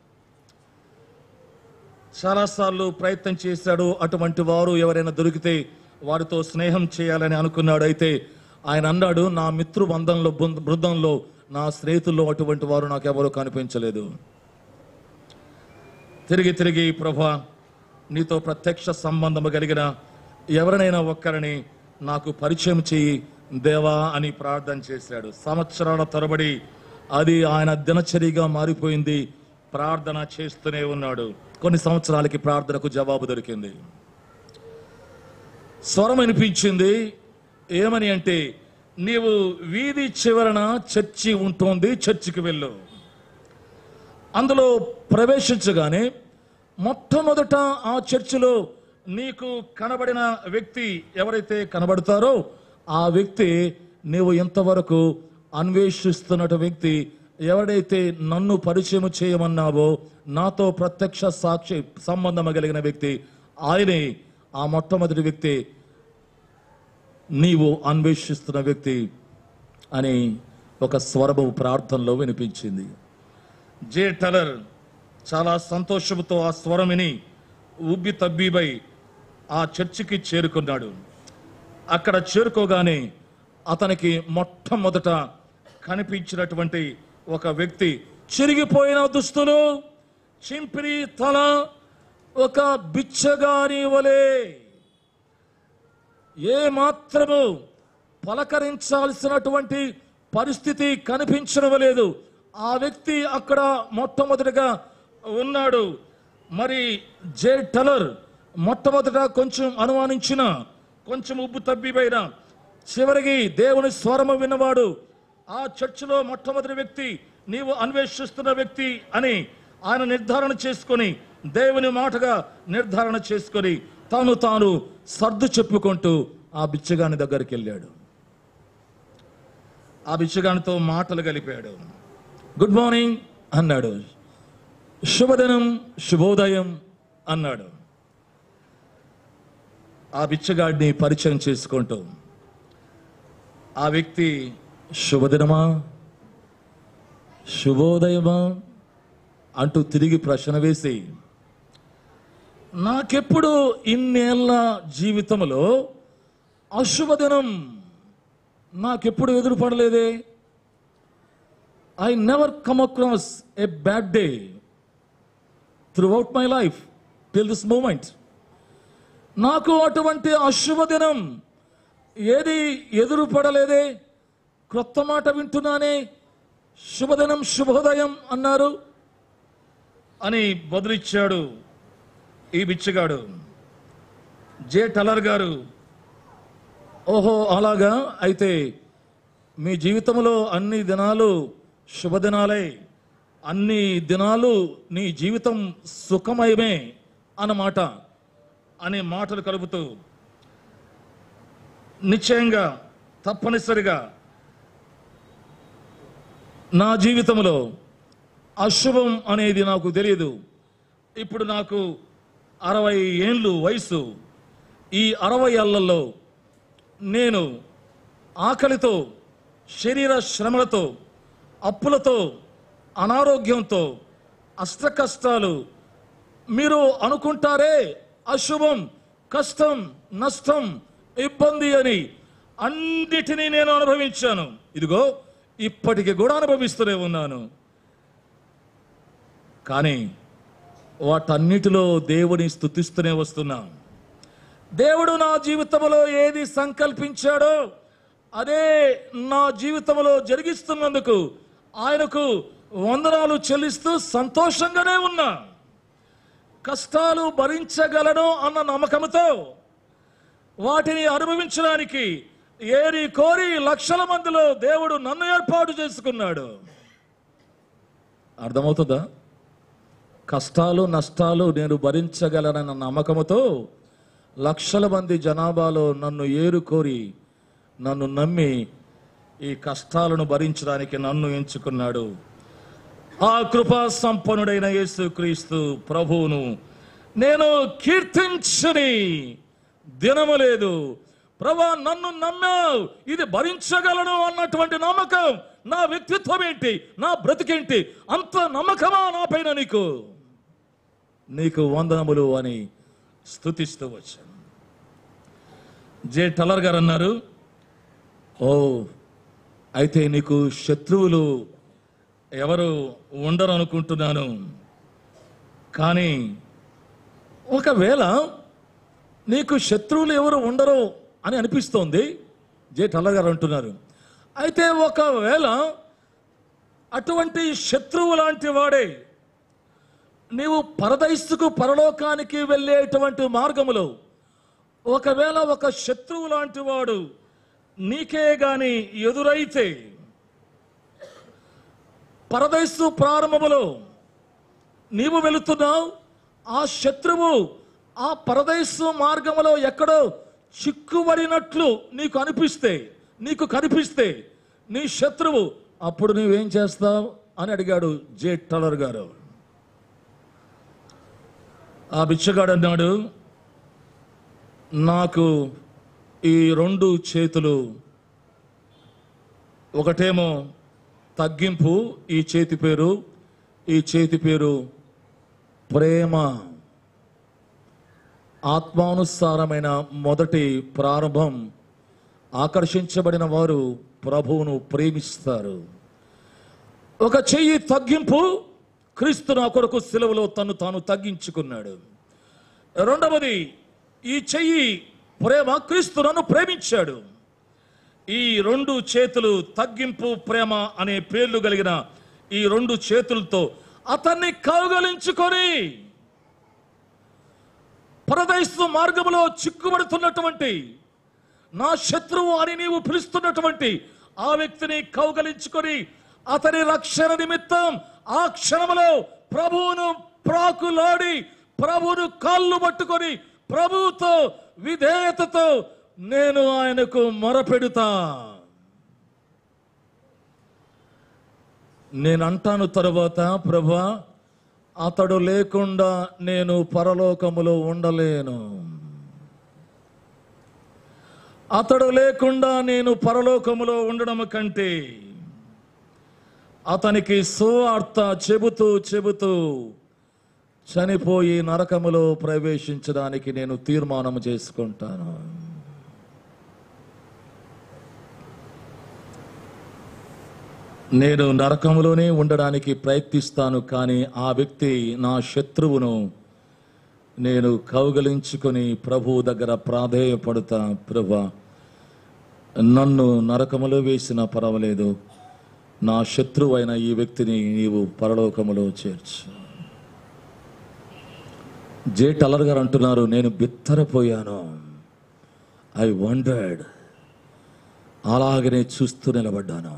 చాలాసార్లు ప్రయత్నం చేశాడు అటువంటి వారు ఎవరైనా దొరికితే వారితో స్నేహం చేయాలని అనుకున్నాడు అయితే ఆయన అన్నాడు నా మిత్రు బంధంలో బృంద- బృందంలో నా స్నేహితుల్లో అటువంటి వారు నాకు ఎవరూ కనిపించలేదు తిరిగి తిరిగి ప్రభా నీతో ప్రత్యక్ష సంబంధం కలిగిన ఎవరినైనా ఒక్కరిని నాకు పరిచయం చేయి దేవా అని ప్రార్థన చేశాడు సంవత్సరాల తరబడి అది ఆయన దినచర్యగా మారిపోయింది ప్రార్థన చేస్తూనే ఉన్నాడు కొన్ని సంవత్సరాలకి ప్రార్థనకు జవాబు దొరికింది స్వరం వినిపించింది ఏమని అంటే నీవు వీధి చివరన చర్చి ఉంటుంది చర్చికి వెళ్ళు అందులో ప్రవేశించగానే మొట్టమొదట ఆ చర్చిలో నీకు కనబడిన వ్యక్తి ఎవరైతే కనబడతారో ఆ వ్యక్తి నీవు ఎంతవరకు అన్వేషిస్తున్నట వ్యక్తి ఎవడైతే నన్ను పరిచయం చేయమన్నావో నాతో ప్రత్యక్ష సాక్షి సంబంధం కలిగిన వ్యక్తి ఆయనే ఆ మొట్టమొదటి వ్యక్తి నీవు అన్వేషిస్తున్న వ్యక్తి అని ఒక స్వరము ప్రార్థనలో వినిపించింది జే టలర్ చాలా సంతోషంతో ఆ స్వరం విని ఉబ్బి తబ్బిబై ఆ చర్చికి చేరుకున్నాడు అక్కడ చేరుకోగానే అతనికి మొట్టమొదట కనిపించినటువంటి ఒక వ్యక్తి చిరిగిపోయిన దుస్తులు చింపిరి తల ఒక బిచ్చగాని వలె ఏ మాత్రము పలకరించాల్సినటువంటి పరిస్థితి కనిపించడం ఆ వ్యక్తి అక్కడ మొట్టమొదటిగా ఉన్నాడు మరి జే టలర్ మొట్టమొదట కొంచెం అనుమానించిన కొంచెం ఉబ్బు తబ్బిపోయిన చివరికి దేవుని స్వరము విన్నవాడు ఆ చర్చిలో మొట్టమొదటి వ్యక్తి నీవు అన్వేషిస్తున్న వ్యక్తి అని ఆయన నిర్ధారణ చేసుకొని దేవుని మాటగా నిర్ధారణ చేసుకొని తాను తాను సర్దు చెప్పుకుంటూ ఆ బిచ్చగాని దగ్గరికి వెళ్ళాడు ఆ బిచ్చగానితో మాటలు కలిపాడు గుడ్ మార్నింగ్ అన్నాడు శుభదినం శుభోదయం అన్నాడు ఆ బిచ్చగాడిని పరిచయం చేసుకుంటూ ఆ వ్యక్తి శుభదినమా శుభోదయమా అంటూ తిరిగి ప్రశ్న వేసి నాకెప్పుడు ఇన్నేళ్ల జీవితంలో అశుభదినం నాకెప్పుడు ఎదురుపడలేదే I never come across a bad day throughout my life till this moment నాకు అటువంటి అశుభదినం ఏది ఎదురు పడలేదే క్రొత్త మాట వింటున్నానే శుభదినం శుభోదయం అన్నారు అని బదులిచ్చాడు ఈ బిచ్చగాడు జే టలర్ గారు ఓహో అలాగా అయితే మీ జీవితంలో అన్ని దినాలు శుభదినాలే అన్ని దినాలు నీ జీవితం సుఖమయమే అన్నమాట అనే మాటలు కలుపుతూ నిశ్చయంగా తప్పనిసరిగా నా జీవితంలో అశుభం అనేది నాకు తెలియదు ఇప్పుడు నాకు అరవై ఏళ్ళు వయసు ఈ అరవై ఏళ్లలో నేను ఆకలితో శరీర శ్రమలతో అప్పులతో అనారోగ్యంతో అష్ట కష్టాలు మీరు అనుకుంటారే అశుభం కష్టం నష్టం ఇబ్బంది అని అన్నిటినీ నేను అనుభవించాను ఇదిగో ఇప్పటికి కూడా అనుభవిస్తూనే ఉన్నాను కానీ వాటన్నిటిలో దేవుని స్థుతిస్తూనే వస్తున్నా దేవుడు నా జీవితంలో ఏది సంకల్పించాడో అదే నా జీవితంలో జరిగిస్తున్నందుకు ఆయనకు వందనాలు చెల్లిస్తూ సంతోషంగానే ఉన్నా కష్టాలు భరించగలను అన్న నమ్మకంతో వాటిని అనుభవించడానికి ఏరి కోరి లక్షల మందిలో దేవుడు నన్ను ఏర్పాటు చేసుకున్నాడు అర్థమవుతుందా కష్టాలు నష్టాలు నేను భరించగలనన్న నమ్మకంతో లక్షల మంది జనాభాలో నన్ను ఏరుకోరి నన్ను నమ్మి ఈ కష్టాలను భరించడానికి నన్ను ఎంచుకున్నాడు ఆ కృపా సంపన్నుడైన యేసుక్రీస్తు ప్రభువును నేను కీర్తించని దినము లేదు ప్రభా నన్ను నమ్మావు ఇది భరించగలను అన్నటువంటి నమ్మకం నా వ్యక్తిత్వం ఏంటి నా బ్రతికేంటి అంత నమ్మకమా నా పైన నీకు నీకు వందనములు అని స్థుతిస్తూ వచ్చాను జే టలర్ గారు అన్నారు ఓ అయితే నీకు శత్రువులు ఎవరు ఉండరు అనుకుంటున్నాను కానీ ఒకవేళ నీకు శత్రువులు ఎవరు ఉండరు అని అనిపిస్తోంది జే టల్లర్ గారు అంటున్నారు అయితే ఒకవేళ అటువంటి శత్రువు లాంటి వాడే నీవు పరదైస్తుకు పరలోకానికి వెళ్ళేటువంటి మార్గములో ఒకవేళ ఒక శత్రువు లాంటి వాడు నీకే గాని ఎదురైతే పరదైసు ప్రారంభములో నీవు వెళుతున్నావు ఆ శత్రువు ఆ పరదేశు మార్గంలో ఎక్కడో చిక్కుబడినట్లు నీకు అనిపిస్తే నీకు కనిపిస్తే నీ శత్రువు అప్పుడు నువ్వేం చేస్తావు అని అడిగాడు జే టలర్ గారు ఆ బిచ్చగాడు అన్నాడు నాకు ఈ రెండు చేతులు ఒకటేమో తగ్గింపు ఈ చేతి పేరు ఈ చేతి పేరు ప్రేమ ఆత్మానుసారమైన మొదటి ప్రారంభం ఆకర్షించబడిన వారు ప్రభువును ప్రేమిస్తారు ఒక చెయ్యి తగ్గింపు క్రీస్తు నా కొరకు సెలవులో తను తాను తగ్గించుకున్నాడు రెండవది ఈ చెయ్యి ప్రేమ క్రీస్తు నన్ను ప్రేమించాడు ఈ రెండు చేతులు తగ్గింపు ప్రేమ అనే పేర్లు కలిగిన ఈ రెండు చేతులతో అతన్ని కౌగలించుకొని పరదైస్తు మార్గములో చిక్కుబడుతున్నటువంటి నా శత్రువు అని నీవు పిలుస్తున్నటువంటి ఆ వ్యక్తిని కౌగలించుకొని అతని రక్షణ నిమిత్తం ఆ క్షణములో ప్రభువును ప్రాకులాడి ప్రభువును కాళ్ళు పట్టుకొని ప్రభువుతో విధేయతతో నేను ఆయనకు మొరపెడుతా నేను అంటాను తరువాత ప్రభా అతడు లేకుండా నేను పరలోకములో ఉండలేను అతడు లేకుండా నేను పరలోకములో ఉండడం కంటే అతనికి సువార్త చెబుతూ చెబుతూ చనిపోయి నరకములో ప్రవేశించడానికి నేను తీర్మానం చేసుకుంటాను నేను నరకములోనే ఉండడానికి ప్రయత్నిస్తాను కానీ ఆ వ్యక్తి నా శత్రువును నేను కౌగలించుకొని ప్రభువు దగ్గర ప్రాధేయపడతా ప్రభా నన్ను నరకములో వేసినా పర్వాలేదు నా శత్రువైన ఈ వ్యక్తిని నీవు పరలోకములో చేర్చు జే టలర్ గారు అంటున్నారు నేను బిత్తరపోయాను ఐ వండర్డ్ అలాగనే చూస్తూ నిలబడ్డాను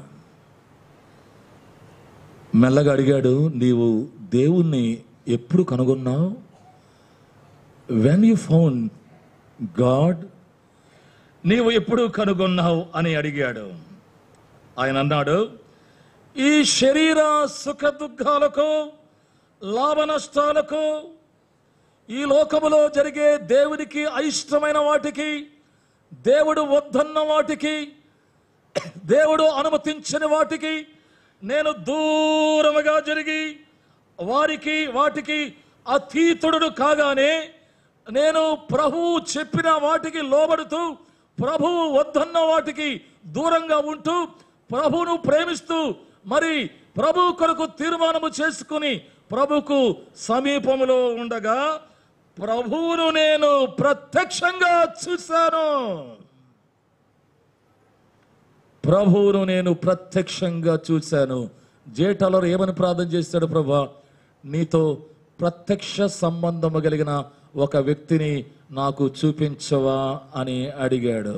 మెల్లగా అడిగాడు నీవు దేవుణ్ణి ఎప్పుడు కనుగొన్నావు వెన్ యు ఫౌండ్ గాడ్ నీవు ఎప్పుడు కనుగొన్నావు అని అడిగాడు ఆయన అన్నాడు ఈ శరీర సుఖ దుఃఖాలకు లాభ నష్టాలకు ఈ లోకములో జరిగే దేవునికి అయిష్టమైన వాటికి దేవుడు వద్దన్న వాటికి దేవుడు అనుమతించని వాటికి నేను దూరముగా జరిగి వారికి వాటికి అతీతుడు కాగానే నేను ప్రభువు చెప్పిన వాటికి లోబడుతూ ప్రభువు వద్దన్న వాటికి దూరంగా ఉంటూ ప్రభువును ప్రేమిస్తూ మరి ప్రభు కొరకు తీర్మానము చేసుకుని ప్రభుకు సమీపములో ఉండగా ప్రభువును నేను ప్రత్యక్షంగా చూశాను ప్రభువును నేను ప్రత్యక్షంగా చూశాను జేటలర్ ఏమని ప్రార్థన చేశాడు ప్రభా నీతో ప్రత్యక్ష సంబంధము కలిగిన ఒక వ్యక్తిని నాకు చూపించవా అని అడిగాడు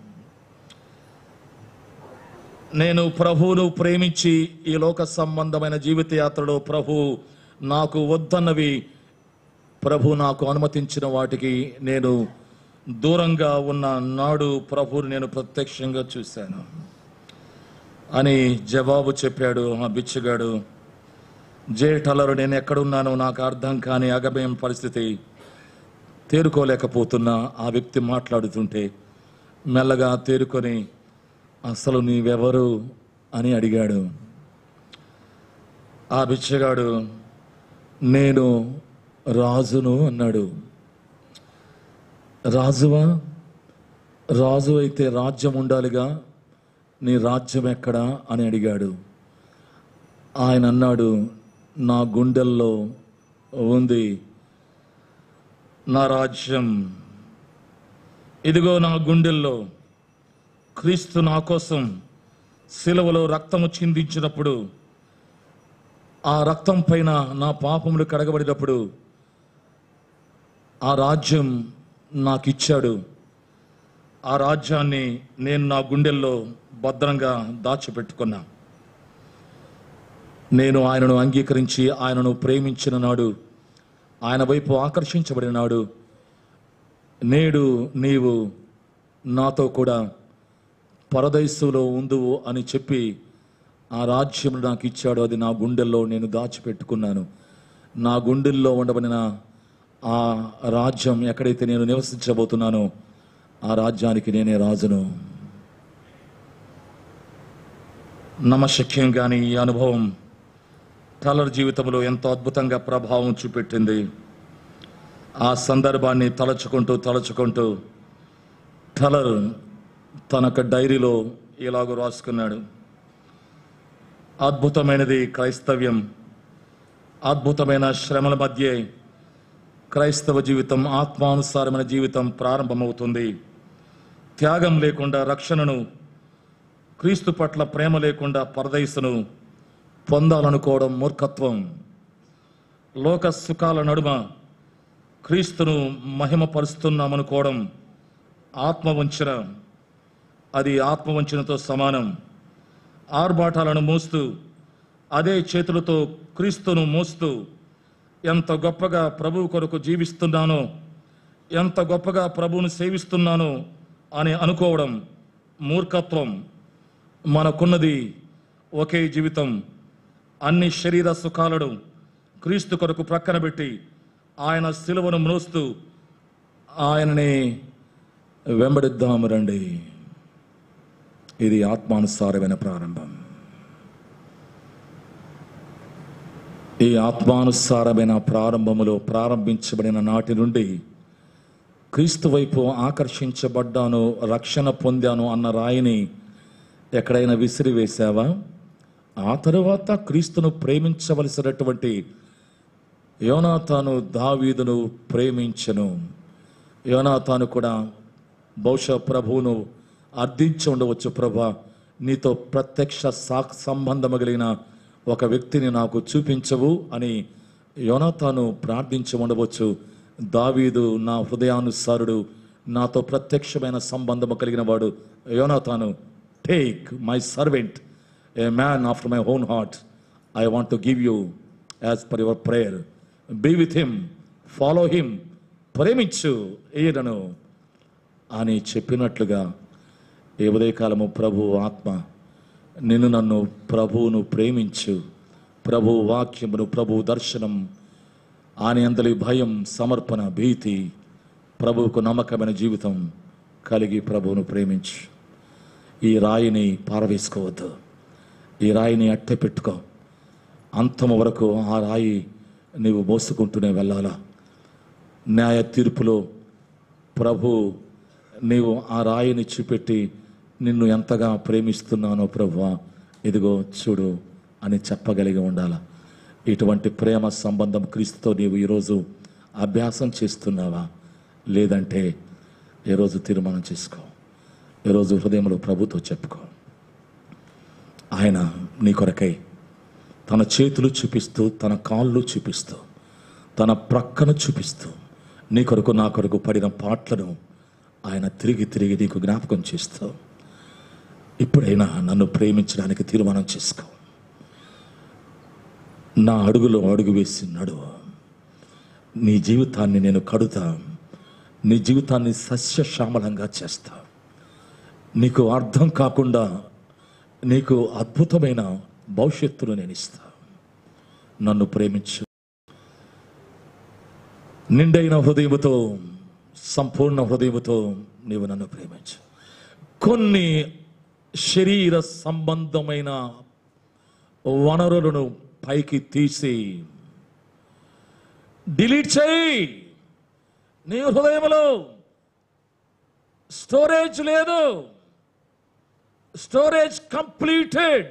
నేను ప్రభువును ప్రేమించి ఈ లోక సంబంధమైన జీవిత యాత్రలో ప్రభు నాకు వద్దన్నవి ప్రభు నాకు అనుమతించిన వాటికి నేను దూరంగా ఉన్న నాడు ప్రభువుని నేను ప్రత్యక్షంగా చూశాను అని జవాబు చెప్పాడు ఆ బిచ్చగాడు జే టలరు నేను ఎక్కడున్నానో నాకు అర్థం కాని అగమయం పరిస్థితి తేరుకోలేకపోతున్నా ఆ వ్యక్తి మాట్లాడుతుంటే మెల్లగా తేరుకొని అసలు నీవెవరు అని అడిగాడు ఆ బిచ్చగాడు నేను రాజును అన్నాడు రాజువా రాజు అయితే రాజ్యం ఉండాలిగా నీ రాజ్యం ఎక్కడా అని అడిగాడు ఆయన అన్నాడు నా గుండెల్లో ఉంది నా రాజ్యం ఇదిగో నా గుండెల్లో క్రీస్తు నా కోసం శిలువలో రక్తము చిందించినప్పుడు ఆ రక్తం పైన నా పాపములు కడగబడినప్పుడు ఆ రాజ్యం నాకు ఇచ్చాడు ఆ రాజ్యాన్ని నేను నా గుండెల్లో భద్రంగా దాచిపెట్టుకున్నా నేను ఆయనను అంగీకరించి ఆయనను ప్రేమించిన నాడు ఆయన వైపు ఆకర్షించబడిన నాడు నేడు నీవు నాతో కూడా పరదైసులో ఉందువు అని చెప్పి ఆ రాజ్యం నాకు ఇచ్చాడు అది నా గుండెల్లో నేను దాచిపెట్టుకున్నాను నా గుండెల్లో ఉండబడిన ఆ రాజ్యం ఎక్కడైతే నేను నివసించబోతున్నానో ఆ రాజ్యానికి నేనే రాజును నమ్మశక్యం కానీ ఈ అనుభవం టలర్ జీవితంలో ఎంతో అద్భుతంగా ప్రభావం చూపెట్టింది ఆ సందర్భాన్ని తలచుకుంటూ తలచుకుంటూ టలర్ తనక డైరీలో ఇలాగ రాసుకున్నాడు అద్భుతమైనది క్రైస్తవ్యం అద్భుతమైన శ్రమల మధ్య క్రైస్తవ జీవితం ఆత్మానుసారమైన జీవితం ప్రారంభమవుతుంది త్యాగం లేకుండా రక్షణను క్రీస్తు పట్ల ప్రేమ లేకుండా పరదైసును పొందాలనుకోవడం మూర్ఖత్వం లోక సుఖాల నడుమ క్రీస్తును మహిమపరుస్తున్నామనుకోవడం ఆత్మవంచన అది ఆత్మవంచనతో సమానం ఆర్భాటాలను మోస్తూ అదే చేతులతో క్రీస్తును మోస్తూ ఎంత గొప్పగా ప్రభువు కొరకు జీవిస్తున్నానో ఎంత గొప్పగా ప్రభువును సేవిస్తున్నానో అని అనుకోవడం మూర్ఖత్వం మనకున్నది ఒకే జీవితం అన్ని శరీర సుఖాలను క్రీస్తు కొరకు ప్రక్కన పెట్టి ఆయన శిలువను మ్రోస్తూ ఆయనని వెంబడిద్దాము రండి ఇది ఆత్మానుసారమైన ప్రారంభం ఈ ఆత్మానుసారమైన ప్రారంభములో ప్రారంభించబడిన నాటి నుండి క్రీస్తు వైపు ఆకర్షించబడ్డాను రక్షణ పొందాను అన్న రాయిని ఎక్కడైనా విసిరివేశావా ఆ తరువాత క్రీస్తును ప్రేమించవలసినటువంటి యోనాతాను దావీదును ప్రేమించను యోనాతాను కూడా బహుశా ప్రభువును అర్థించి ఉండవచ్చు ప్రభా నీతో ప్రత్యక్ష సాక్ సంబంధము కలిగిన ఒక వ్యక్తిని నాకు చూపించవు అని యోనాతాను ప్రార్థించి ఉండవచ్చు దావీదు నా హృదయానుసారుడు నాతో ప్రత్యక్షమైన సంబంధము కలిగిన వాడు యోనాతాను take my servant a man after my own heart I want to give you as per your prayer be with him follow him ప్రేమించు ఈయనను అని చెప్పినట్లుగా ఈ ఉదయకాలము ప్రభు ఆత్మ నిన్ను నన్ను ప్రభువును ప్రేమించు ప్రభు వాక్యమును ప్రభు దర్శనం ఆయన అందలి భయం సమర్పణ భీతి ప్రభువుకు నమ్మకమైన జీవితం కలిగి ప్రభువును ప్రేమించు ఈ రాయిని పారవేసుకోవద్దు ఈ రాయిని అట్టె పెట్టుకో అంతము వరకు ఆ రాయి నీవు మోసుకుంటూనే వెళ్ళాలా న్యాయ తీర్పులో ప్రభు నీవు ఆ రాయిని చూపెట్టి నిన్ను ఎంతగా ప్రేమిస్తున్నానో ప్రభువా ఇదిగో చూడు అని చెప్పగలిగి ఉండాలా ఇటువంటి ప్రేమ సంబంధం క్రీస్తుతో నీవు ఈరోజు అభ్యాసం చేస్తున్నావా లేదంటే ఈరోజు తీర్మానం చేసుకో ఈరోజు హృదయంలో ప్రభుతో చెప్పుకో ఆయన నీ కొరకై తన చేతులు చూపిస్తూ తన కాళ్ళు చూపిస్తూ తన ప్రక్కన చూపిస్తూ నీ కొరకు నా కొరకు పడిన పాటలను ఆయన తిరిగి తిరిగి నీకు జ్ఞాపకం చేస్తూ ఇప్పుడైనా నన్ను ప్రేమించడానికి తీర్మానం చేసుకో నా అడుగులో అడుగు వేసి నడువు నీ జీవితాన్ని నేను కడుతా నీ జీవితాన్ని సస్యశ్యామలంగా చేస్తా నీకు అర్థం కాకుండా నీకు అద్భుతమైన భవిష్యత్తును నేను ఇస్తా నన్ను ప్రేమించు నిండైన హృదయముతో సంపూర్ణ హృదయముతో నీవు నన్ను ప్రేమించు కొన్ని శరీర సంబంధమైన వనరులను పైకి తీసి డిలీట్ చేయి నీ హృదయంలో స్టోరేజ్ లేదు storage completed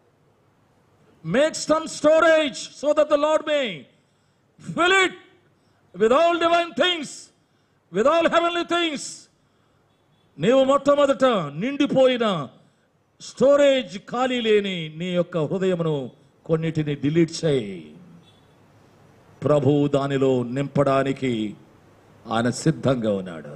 make some storage so that the Lord may fill it with all divine things with all heavenly things నీవు మొట్టమొదట నిండిపోయిన స్టోరేజ్ ఖాళీ లేని నీ యొక్క హృదయమును కొన్నిటిని డిలీట్ చేయి ప్రభు దానిలో నింపడానికి ఆయన సిద్ధంగా ఉన్నాడు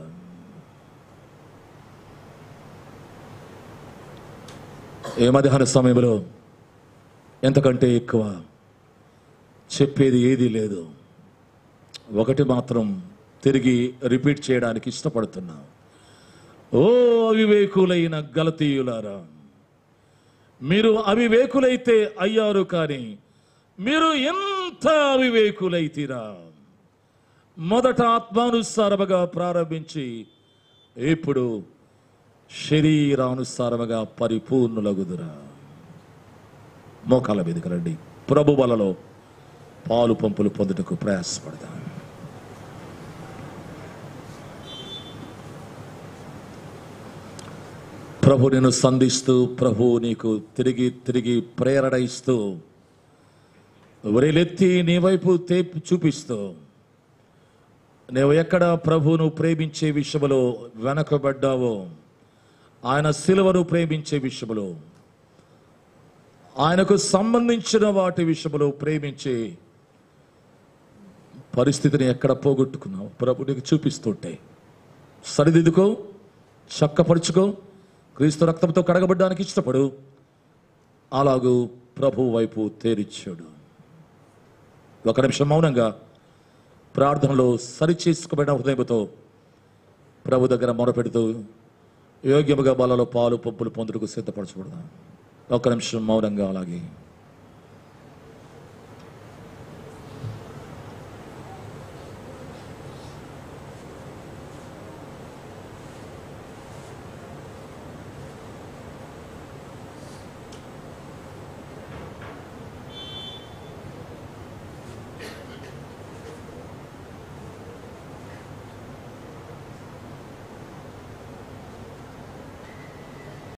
ఏ మధ్యాహ్న సమయంలో ఎంతకంటే ఎక్కువ చెప్పేది ఏదీ లేదు ఒకటి మాత్రం తిరిగి రిపీట్ చేయడానికి ఇష్టపడుతున్నాం ఓ అవివేకులైన గలతీయులారా మీరు అవివేకులైతే అయ్యారు కానీ మీరు ఎంత అవివేకులైతీరా మొదట ఆత్మానుసారముగా ప్రారంభించి ఇప్పుడు శరీరానుసారముగా పరిపూర్ణులగుదురా మోకాల మీదకి రండి ప్రభు వలలో పాలు పంపులు పొందుటకు ప్రయాసపడదాం ప్రభు నిన్ను సంధిస్తూ ప్రభు నీకు తిరిగి తిరిగి ప్రేరణ ఇస్తూ ఉరేలెత్తి నీ వైపు తేపి చూపిస్తూ నువ్వు ఎక్కడ ప్రభువును ప్రేమించే విషయంలో వెనకబడ్డావో ఆయన సిలువను ప్రేమించే విషయంలో ఆయనకు సంబంధించిన వాటి విషయంలో ప్రేమించే పరిస్థితిని ఎక్కడ పోగొట్టుకున్నావు ప్రభు నీకు చూపిస్తుంటే సరిదిద్దుకో చక్కపరుచుకో క్రీస్తు రక్తంతో కడగబడ్డానికి ఇష్టపడు అలాగూ ప్రభు వైపు తేరిచ్చాడు ఒక నిమిషం మౌనంగా ప్రార్థనలో సరిచేసుకోబడిన హృదయంతో ప్రభు దగ్గర మొరపెడుతూ యోగ్యముగా బలలో పాలు పప్పులు పొందుటకు సిద్ధపరచకూడదు ఒక నిమిషం మౌనంగా అలాగే